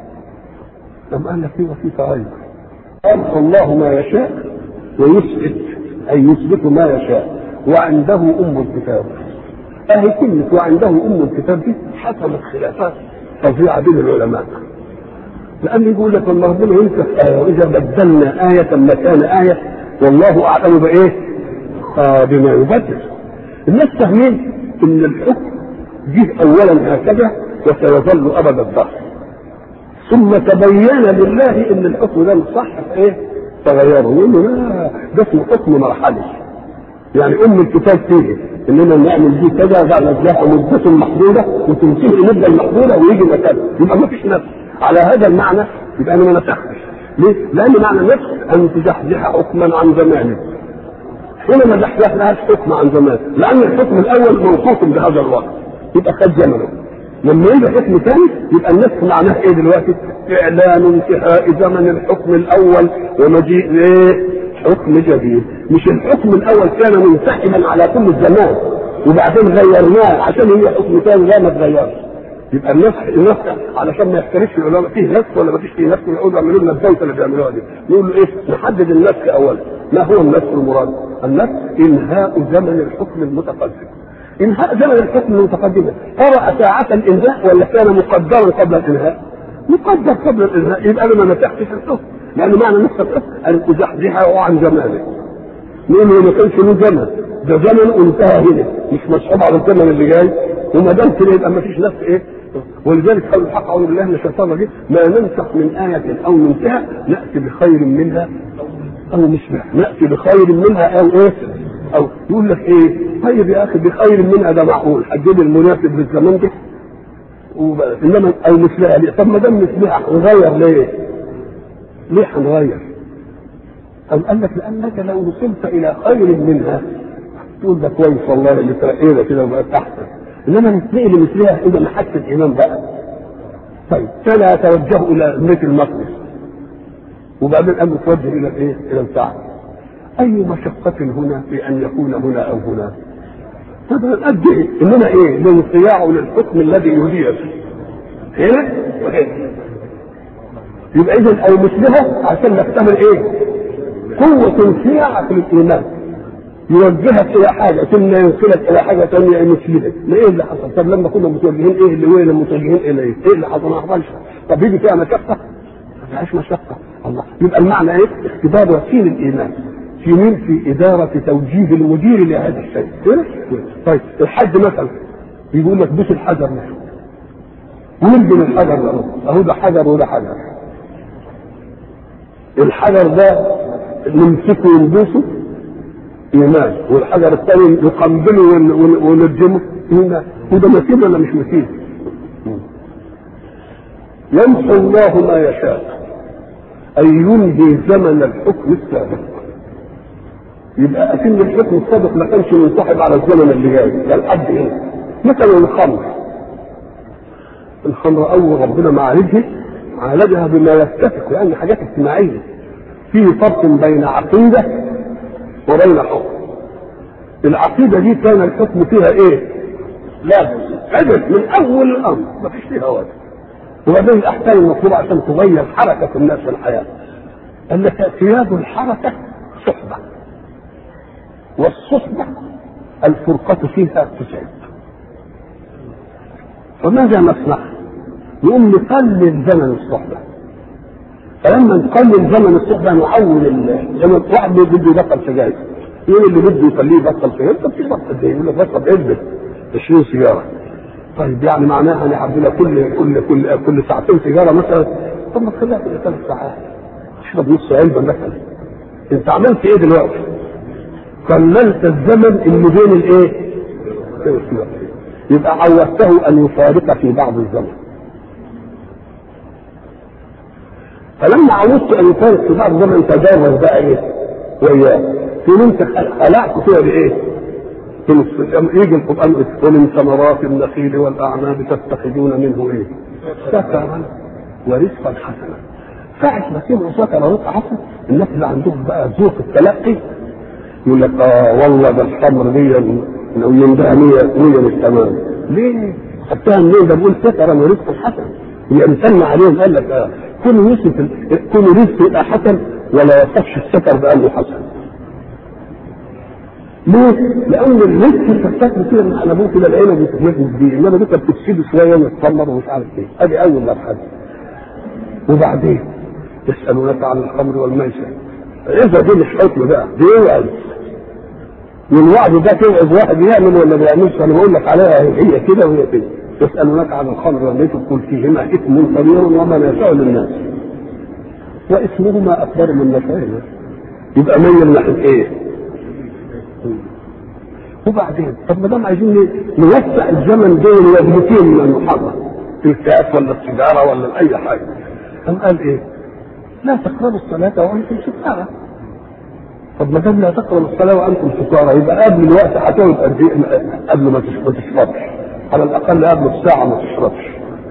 Speaker 1: لم قال لك يبقى في تغير. يمحو الله ما يشاء ويثبت أي يثبت ما يشاء وعنده أم الكتاب. أهي كلمة وعنده أم الكتاب دي حصلت خلافات فظيعة بين العلماء. لأن يقول لك الله ربنا ينسخ آية وإذا بدلنا آية مكان آية والله أعلم بإيه؟ آه بما يبدل. الناس فاهمين إن الحكم جه أولا هكذا وسيظل أبد الدهر. ثم تبين لله إن الحكم ده صح في إيه؟ تغيره يقول له لا ده اسمه حكم مرحلي. يعني أم الكتاب فيه اننا نعمل دي كذا بعد لها مدة محدودة وتنتهي المدة المحدودة ويجي مكانها يبقى ما فيش نفس على هذا المعنى يبقى انا ما نسختش ليه؟ لان معنى النسخ ان تزحزح حكما عن زمانه حينما زحزحناها الحكم عن زمان لان الحكم الاول موصوف بهذا الوقت يبقى خد زمنه لما يجي حكم ثاني يبقى النسخ معناه ايه دلوقتي؟ اعلان انتهاء زمن الحكم الاول ومجيء ايه؟ حكم جديد مش الحكم الاول كان منسحبا على كل الزمان وبعدين غيرناه عشان هي حكم ثاني لا ما اتغيرش يبقى النسخ النسخ علشان ما يختلفش العلماء فيه نسخ ولا ما فيش فيه نسخ يقولوا اعملوا لنا الدوسه اللي بيعملوها دي نقول له ايه نحدد النسخ اولا ما هو النسخ المراد؟ النسخ انهاء زمن الحكم المتقدم انهاء زمن الحكم المتقدم قرأ ساعة الانهاء ولا كان مقدرا قبل الانهاء؟ مقدر قبل الانهاء يبقى انا ما نسختش الحكم لان معنى نسخ الحكم ان تزحزحه عن زمانه نقول له ما كانش له زمن ده زمن وانتهى هنا مش مسحوب على الزمن اللي جاي وما دام كده يبقى ما فيش نفس ايه ولذلك قال الحق اعوذ بالله من الشيطان الرجيم ما ننسخ من آية أو ننسها نأتي بخير منها أو مثلها نأتي بخير منها أو إيه أو يقول لك إيه طيب يا أخي بخير منها ده معقول هتجيب المناسب للزمان ده انما او مثلها ليه؟ طب ما دام مثلها هنغير ليه؟ ليه هنغير؟ أم قال لك لأنك لو وصلت إلى خير منها تقول ده كويس والله اللي ترقينا كده وبقت أحسن انما نتنقل لمثلها اذا محك الايمان بقى طيب كان يتوجه الى بيت المقدس وبعدين قام يتوجه الى الايه؟ الى الكعبه اي مشقة هنا في ان يكون هنا او هنا؟ هذا قد ايه؟ انما ايه؟ الانصياع للحكم الذي يدير هنا وهنا يبقى اذا او مثلها عشان نكتمل ايه؟ قوة انصياع في الايمان يوجهك الى حاجه ثم ينقلك الى حاجه ثانيه مثلها ما ايه اللي حصل طب لما كنا متوجهين ايه اللي وين متوجهين الى ايه ايه اللي حصل ما حصلش طب يجي فيها مشقه ما فيهاش مشقه الله يبقى المعنى ايه اختبار وسيل الايمان في مين في اداره توجيه المدير لهذا الشيء طيب الحد مثلا يقول لك بوس الحجر مثلا ونلزم الحجر ده اهو ده حجر وده حجر الحجر ده نمسكه ونبوسه ايمان والحجر الثاني نقنبله ونرجمه ايمان وده مثيل ولا مش مثيل؟ يمحو الله ما يشاء اي ينهي زمن الحكم السابق يبقى اكن الحكم السابق ما كانش منسحب على الزمن اللي جاي ده لحد ايه؟ مثلا الخمر الخمر اول ربنا ما عالجها عالجها بما يتفق لان حاجات اجتماعيه في فرق بين عقيده وبين حكم العقيده دي كان الحكم فيها ايه لا عدل من اول الامر ما فيش فيها وجه وبعدين الاحكام المطلوبه عشان تغير حركه الناس في الحياه قال لك اعتياد الحركه صحبه والصحبه الفرقه فيها تسعد فماذا نصنع؟ نقوم نقلل زمن الصحبه فلما نقلل زمن الصحبه نعول زمن واحد بده يبطل سجاير يقول اللي بده يخليه يبطل سجاير طب تبطل قد ايه؟ يقول لك بطل علبه 20 سيجاره طيب يعني معناها انا هعملها كل كل كل كل ساعتين سيجاره مثلا طب ما تخليها كل ثلاث ساعات تشرب نص علبه مثلا انت عملت ايه دلوقتي؟ قللت الزمن اللي بين الايه؟ يبقى عودته ان يفارق في بعض الزمن فلما عودت ان يفارق في بعض الزمن تجاوز بقى ايه؟ وياه تقول انت خلعت فيها بايه؟ يجي القران ومن ثمرات النخيل والاعناب تتخذون منه ايه؟ سكرا ورزقا حسنا ساعة ما سمعوا سكر ورزق حسن الناس اللي عندهم بقى ذوق التلقي يقول لك اه والله ده الخمر دي لو يندها 100 100 مش تمام ليه؟ خدتها منين ده بيقول سكرا ورزقا حسنا يمتن عليهم قال لك اه كل يوسف كل رزق يبقى حسن ولا يصفش السكر بانه حسن ليه؟ لأن الرزق تفتكر كده من على كده العيلة بتتمجد بيه، إنما دي كانت بتسيب شوية ويتسمر ومش عارف إيه، أدي أول مرحلة. وبعدين يسألونك عن الخمر والميسر. إذا دي مش حكم بقى، دي يوعظ. والوعد ده توعظ واحد يعمل ولا ما يعملش، أنا بقول لك عليها هي كده وهي كده. يسألونك عن الخمر والميسر قل فيهما إثم كبير ومنافع للناس. وإثمهما أكبر من نفعهما. يبقى ميل ناحية إيه؟ وبعدين طب ما دام عايزين نوسع الزمن بين وجهتين من المحرم الكاس ولا السيجاره ولا اي حاجه قام قال ايه؟ لا تقربوا الصلاه وانتم سكارى طب ما دام لا تقربوا الصلاه وانتم سكارى يبقى قبل الوقت هتقعد قد ايه قبل ما تشربش على الاقل قبل بساعه ما تشربش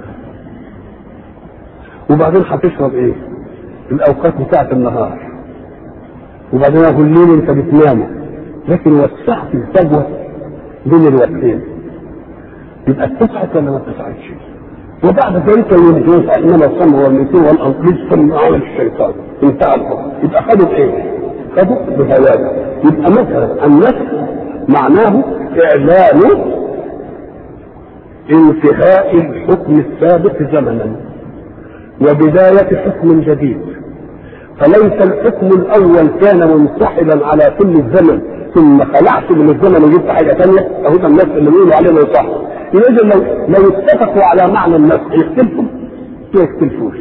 Speaker 1: وبعدين هتشرب ايه؟ الاوقات بتاعت النهار وبعدين اقول الليل انت بتناموا لكن وسعت الفجوه بين الوقتين يبقى اتسعت ولا ما اتسعتش؟ وبعد ذلك يوم انما الصم والميسير والانقاذ من عمل الشيطان انتهى الحكم يبقى خدوا ايه؟ خدوا بهذا يبقى مثلا النفس معناه اعلان انتهاء الحكم السابق زمنا وبدايه حكم جديد فليس الحكم الاول كان منسحبا على كل الزمن ثم خلعت من الزمن وجبت حاجه ثانيه اهو ده الناس اللي بيقولوا عليه ما يصح اذا لو لو اتفقوا على معنى النسخ يختلفوا ما يختلفوش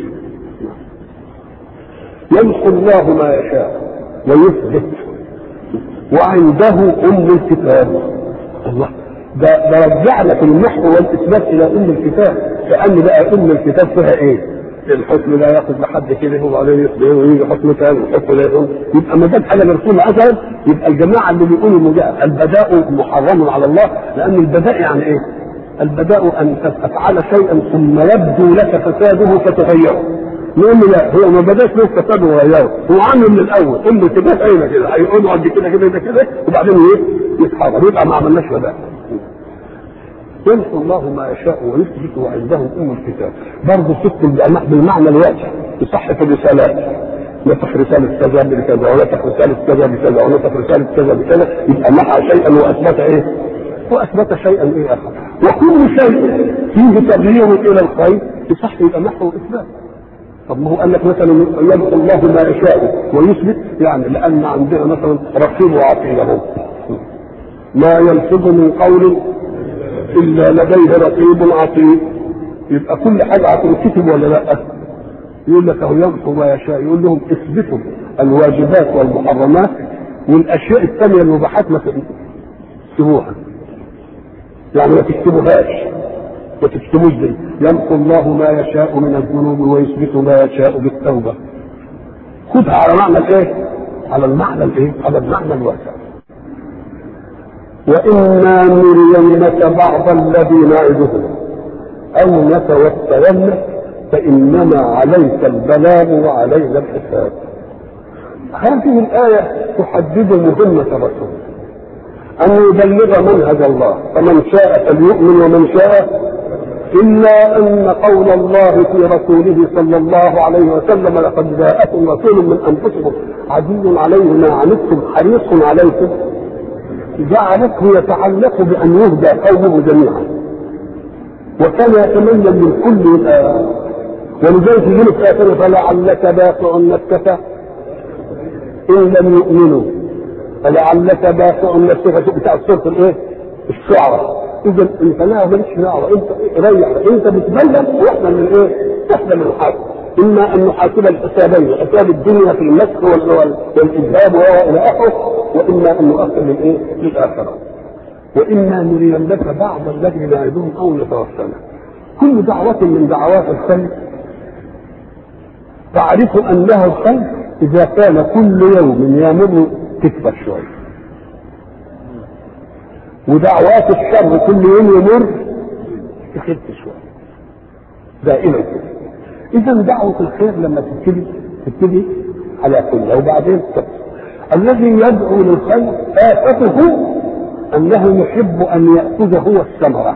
Speaker 1: يمحو الله ما يشاء ويثبت وعنده ام الكتاب الله ده ده رجعنا في المحو والاثبات الى ام الكتاب كان بقى ام الكتاب فيها ايه؟ الحكم لا ياخذ لحد كده وبعدين يصبر ويجي حكم ثاني الحكم لا ياخذ يبقى ما دام حاجه مرسومه اثرا يبقى الجماعه اللي بيقولوا البداء محرم على الله لان البداء يعني ايه؟ البداء ان تفعل شيئا ثم يبدو لك فساده فتغيره نقول له لا هو ما بداش له فساد وغيره هو عامل من الاول قول له كده اين كده هيقعدوا قد كده كده كده وبعدين ايه؟ يتحرر يبقى ما عملناش بداء يمحو الله ما يشاء ويثبت وعندهم ام الكتاب برضه ست بالمعنى الواجه يصحح الرسالات نسخ رسالة كذا بكذا ونسخ رسالة كذا بكذا ونسخ رسالة كذا بكذا يبقى محى شيئا وأثبت إيه؟ وأثبت شيئا إيه آخر وكل شيء فيه تغيير إلى الخير يصح يبقى محو إثبات طب ما هو قال لك مثلا يمحو الله ما يشاء ويثبت يعني لأن عندنا مثلا رقيب وعقيل له ما يلفظ من قول الا لديه رقيب عتيد يبقى كل حاجه هتنكتب ولا لا؟ يقول لك اهو يمحو ما يشاء يقول لهم اثبتوا الواجبات والمحرمات والاشياء الثانيه المباحات ما تكتبوها يعني ما تكتبوهاش ما تكتبوش دي يمحو الله ما يشاء من الذنوب ويثبت ما يشاء بالتوبه خدها على معنى الايه؟ على المعنى الايه؟ على المعنى الواسع وإنا نرينك بعض الذي نعدهم أو نتوفين فإنما عليك البلاغ وعلينا الحساب هذه الآية تحدد مهمة الرسول أن يبلغ منهج الله فمن شاء فليؤمن ومن شاء إلا أن قول الله في رسوله صلى الله عليه وسلم لقد جاءكم رسول من أنفسكم عزيز عليه ما عنتم حريص عليكم جعلته يتعلق بأن يهدى قومه جميعا وكان يتمنى من كل آه ولذلك يقول في آخره فلعلك باقع نفسك إن لم يؤمنوا فلعلك باقع نفسك بتاع سورة الإيه؟ الشعراء إذا أنت لا مالكش دعوة أنت ريح أنت بتبلغ وإحنا من إيه؟ إحنا من الحق إما أن نحاسب الحسابين حساب الدنيا في المسح والإذهاب وإلى آخره وإما أن نؤخر للإيه؟ للآخرة وإما نرينك بعض الذي نعدهم أو نتوفنا كل دعوة من دعوات الخير تعرف أنها الخير إذا كان كل يوم يمر تكبر شوية ودعوات الشر كل يوم يمر تخف شويه دائما كده اذا دعوه الخير لما تبتدي تبتدي على كل وبعدين تكثر الذي يدعو للخير آفته أنه يحب أن يأخذ هو الثمرة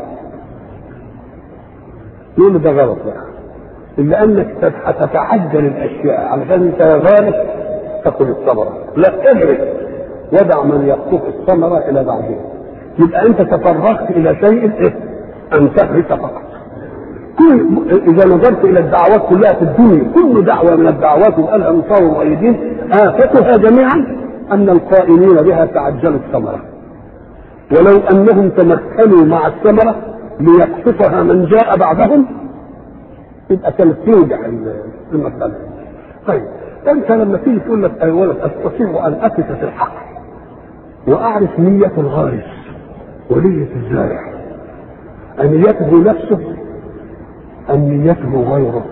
Speaker 1: يقول ده غلط بقى إلا أنك هتتعجل الأشياء علشان أنت يا غالب تأخذ الثمرة لا ادرك ودع من يقطف الثمرة إلى بعدين يبقى أنت تفرغت إلى شيء إيه؟ أن تهرس فقط كل اذا نظرت الى الدعوات كلها في الدنيا كل دعوه من الدعوات وقالها انصار المؤيدين افتها جميعا ان القائمين بها تعجلوا الثمره ولو انهم تمكنوا مع الثمره ليقصفها من جاء بعدهم يبقى كانت تنجح المساله طيب انت لما تيجي تقول لك يا ولد استطيع ان اقف في الحق واعرف نيه الغارس ونيه الزارع انيته نفسه أم نيته غيره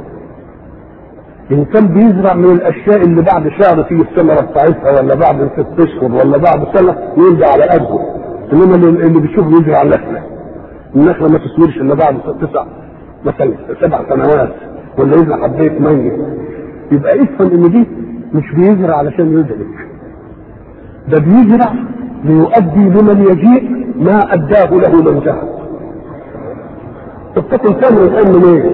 Speaker 1: إن كان بيزرع من الأشياء اللي بعد شهر فيه الثمرة بتاعتها ولا بعد ست أشهر ولا بعد سنة يرجع على قده إنما اللي اللي بيشوف يزرع نخلة النخلة ما تثمرش إلا بعد تسع مثلا سبع سنوات ولا يزرع حباية مانجا يبقى افهم إن دي مش بيزرع علشان يدرك ده بيزرع ليؤدي لمن يجيء ما أداه له من جهل طب تاكل تمر الان منين؟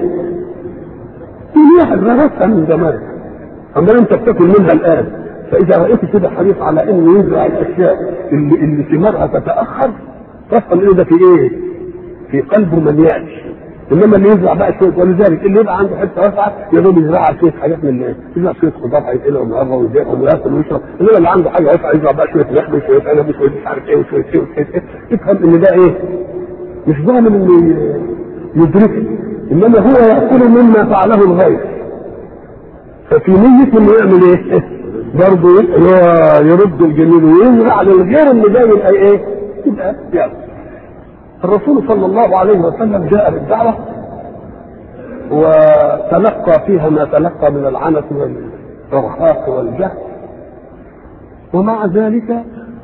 Speaker 1: في واحد غرسها من زمان اما انت بتاكل منها الان فاذا رايت كده حريص على انه يزرع الاشياء اللي اللي ثمارها تتاخر تفهم انه ده في ايه؟ في قلبه من ياتي انما اللي يزرع بقى شويه ولذلك اللي يبقى عنده حته واسعه يا دوب يزرع شويه حاجات من الناس يزرع شويه خضار هيتقلهم مره ويبيعهم وياكل ويشرب انما اللي عنده حاجه واسعه يزرع بقى شويه نخل وشويه عنب وشويه مش عارف ايه وشويه ايه وشويه ايه افهم ان ده ايه؟ مش ضامن انه يدركه انما هو ياكل مما فعله الغير ففي نية انه يعمل ايه؟ برضه يرد الجميل ويزرع للغير اللي جاي يبقى ايه؟ يبقى يأكل. الرسول صلى الله عليه وسلم جاء بالدعوة وتلقى فيها ما تلقى من العنف والإرهاق والجهل ومع ذلك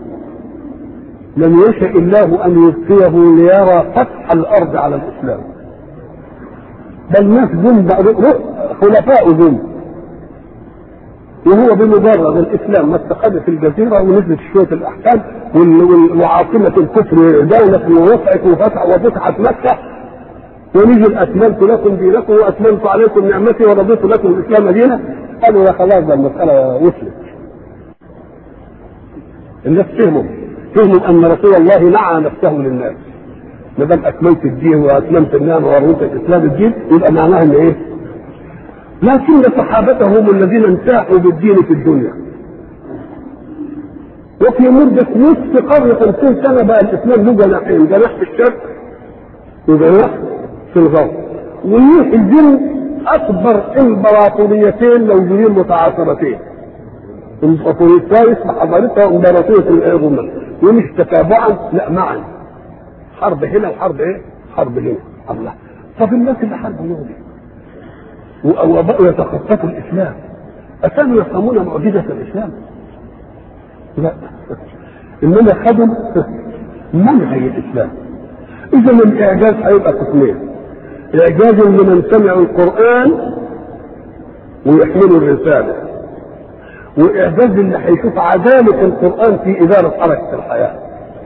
Speaker 1: لم يشأ الله أن يبقيه ليرى فتح الأرض على الإسلام بل ناس ذنب خلفاء ذنب وهو بمجرد الاسلام ما اتخذ في الجزيره ونزلت شويه الاحكام وعاصمه الكفر دوله ووسعت وفتح وفتحت مكه ونزل اتممت لكم دينكم واتممت عليكم نعمتي ورضيت لكم الاسلام دينا قالوا يا خلاص ده المساله وصلت الناس فهموا فهموا ان رسول الله نعى نفسه للناس ما دام اكملت الدين واتممت النعمه ورضيت الاسلام الدين يبقى معناها ان ايه؟ لكن صحابته هم الذين انتاحوا بالدين في الدنيا وفي مدة نصف قرن 50 سنة بقى الإسلام له جناحين جناح في الشرق وجناح في الغرب الدين أكبر إمبراطوريتين موجودين متعاصرتين إمبراطورية فارس بحضارتها وإمبراطورية الرومان ومش تتابعا لا معا حرب هنا وحرب إيه؟ حرب هنا الله طب الناس اللي حاربوا يوم وبقوا يتخطفوا الاسلام اكانوا يفهمون معجزه الاسلام لا انما خدوا منهج الاسلام اذا الاعجاز هيبقى قسمين اعجاز لمن سمعوا القران ويحملوا الرساله واعجاز اللي هيشوف عداله القران في اداره حركه الحياه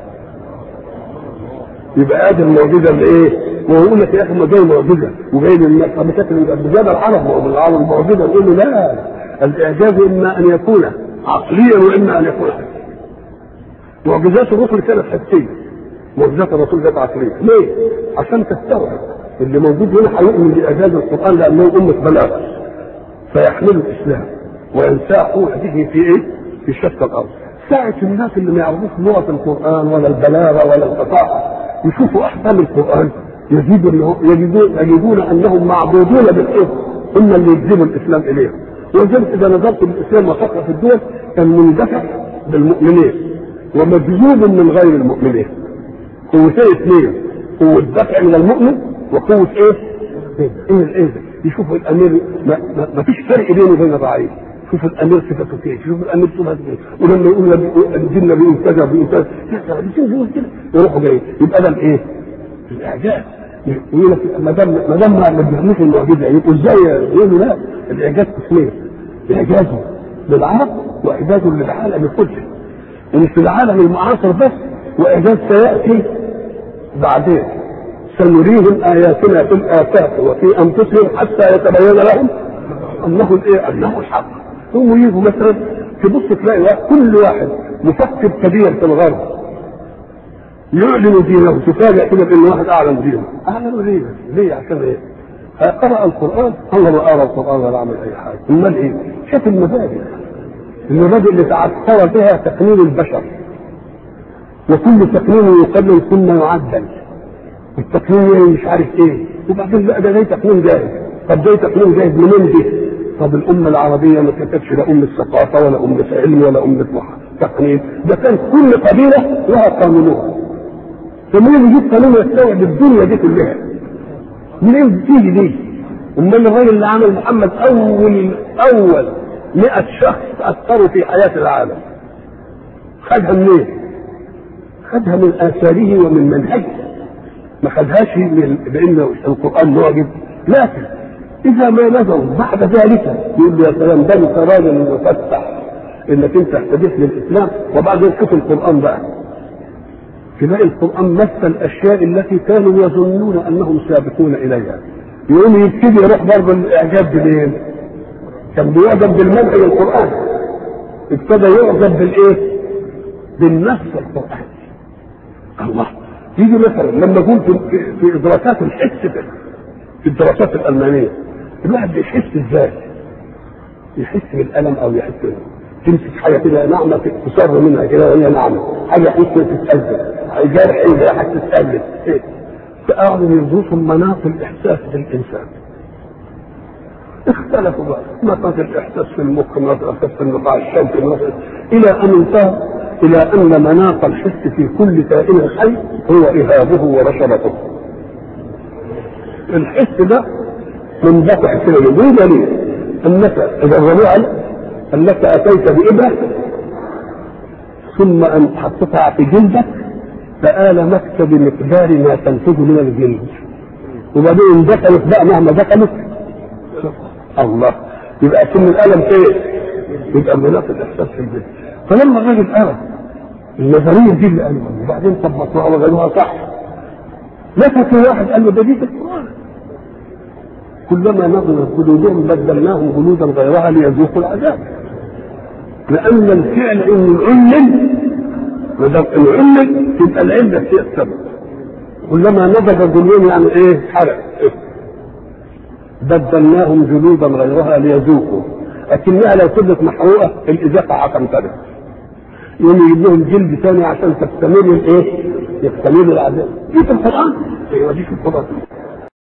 Speaker 1: يبقى ادي المعجزه اللي ايه؟ وهو يقول لك يا اخي ما جاي معجزه وجاي للناس طب شكل بجد العرب ما هو بالعرب معجزه نقول له لا الاعجاز اما ان يكون عقليا واما ان يكون حسيا معجزات الرسل كانت حسيه معجزات الرسول كانت عقليه ليه؟ عشان تستوعب اللي موجود هنا هيؤمن باعجاز القران لانه امه بلاغ فيحملوا الاسلام وينساحوا هذه في ايه؟ في شتى الارض ساعة الناس اللي ما يعرفوش لغة القرآن ولا البلاغة ولا الفصاحة يشوفوا أحكام القرآن يجدون يجدون, يجدون أنهم معبودون بالإثم هم اللي يجذبوا الإسلام إليهم ولذلك إذا نظرت للإسلام وفقه في الدول كان مندفع بالمؤمنين ومجذوب من غير المؤمنين قوتين اثنين قوة دفع من المؤمن وقوة إيه؟ إيه الإيه؟ يشوفوا الأمير ما, ما, ما فيش فرق بينه وبين الرعية شوف الامير صفته كيف شوف الامير صفته كيف ولما يقول لك الجن بينتجع بينتجع يقول كده يروحوا جايين يبقى ده الايه؟ الاعجاز يقول لك ما دام ما دام ما بيعملوش المعجزه يبقوا ازاي يقولوا لا الاعجاز قسمين اعجاز للعرب واعجاز للعالم كله ومش في العالم المعاصر بس واعجاز سياتي بعدين سنريهم اياتنا في الافاق وفي انفسهم حتى يتبين لهم انه الايه انه الحق ثم يجوا مثلا تبص تلاقي واحد كل واحد مفكر كبير في الغرب يعلن دينه تفاجئ كده بان واحد اعلن دينه اعلنوا ليه ليه عشان ايه قرأ القرآن الله ما قرأ القرآن ولا عمل أي حاجة، أمال إيه؟ شاف المبادئ المبادئ اللي تعثر بها تقنين البشر وكل تقنين يقلل ثم يعدل التقنين مش عارف ايه وبعدين بقى ده جاي تقنين جاهز طب جاي تقنين جاهز منين دي؟ طب الأمة العربية ما كانتش لا أمة ثقافة ولا أمة علم ولا أمة تقنين ده كان كل قبيلة لها قانونها فمين يجيب قانون يستوعب الدنيا دي كلها؟ منين بتيجي دي؟ امال الراجل اللي عمل محمد اول اول 100 شخص اثروا في حياه العالم خدها منين؟ خدها من اثاره ومن منهجه ما خدهاش من بان القران معجز لكن اذا ما نظروا بعد ذلك يقول يا سلام ده انت راجل مفتح انك انت اهتديت للاسلام وبعدين شوف القران بقى تلاقي القرآن مثل الأشياء التي كانوا يظنون أنهم سابقون إليها يقوم يبتدي يروح برضه الإعجاب بمين؟ كان بيعجب بالمنهج القرآن ابتدى يعجب بالإيه؟ بالنص القرآني الله يجي مثلا لما يكون في, في إدراكات الحس في الدراسات الألمانية الواحد بيحس إزاي؟ يحس بالألم أو يحس تمسك حاجة كده نعمة تصر منها كده وهي نعمة حاجة حس تتأذى جرح ايه هتتألف ايه فقعدوا يرزقهم مناط الاحساس في الانسان اختلفوا بقى مناط الاحساس في المخ مناط الاحساس في النقاع الشوكي الى ان انتهى الى ان مناط الحس في كل كائن حي هو اهابه ورشبته الحس ده منبطح كده ليه دليل انك اذا الربيع انك اتيت بابره ثم ان حطيتها في جلدك فآلمتك بمقدار ما تنتج من الجلد وبعدين دخلت بقى مهما دخلت الله يبقى سن الألم ايه؟ يبقى مناط الإحساس في الجلد فلما الراجل أرى النظرية دي اللي قالوها وبعدين طبقوها وقالوها صح لفت واحد قال له ده دي في القرآن كلما نضجت جلودهم بدلناهم جلودا غيرها ليذوقوا العذاب لأن الفعل إن العلم ما دام العلم تبقى العلة هي السبب كلما نضج جلودهم يعني ايه حرق إيه؟ بدلناهم جلودا غيرها ليذوقوا لكنها لو كانت محروقه الاذاقه هتمتلك يوم يجيب لهم جلد ثاني عشان تستمر الايه؟ يستمر العذاب دي في القران ايوه دي في القران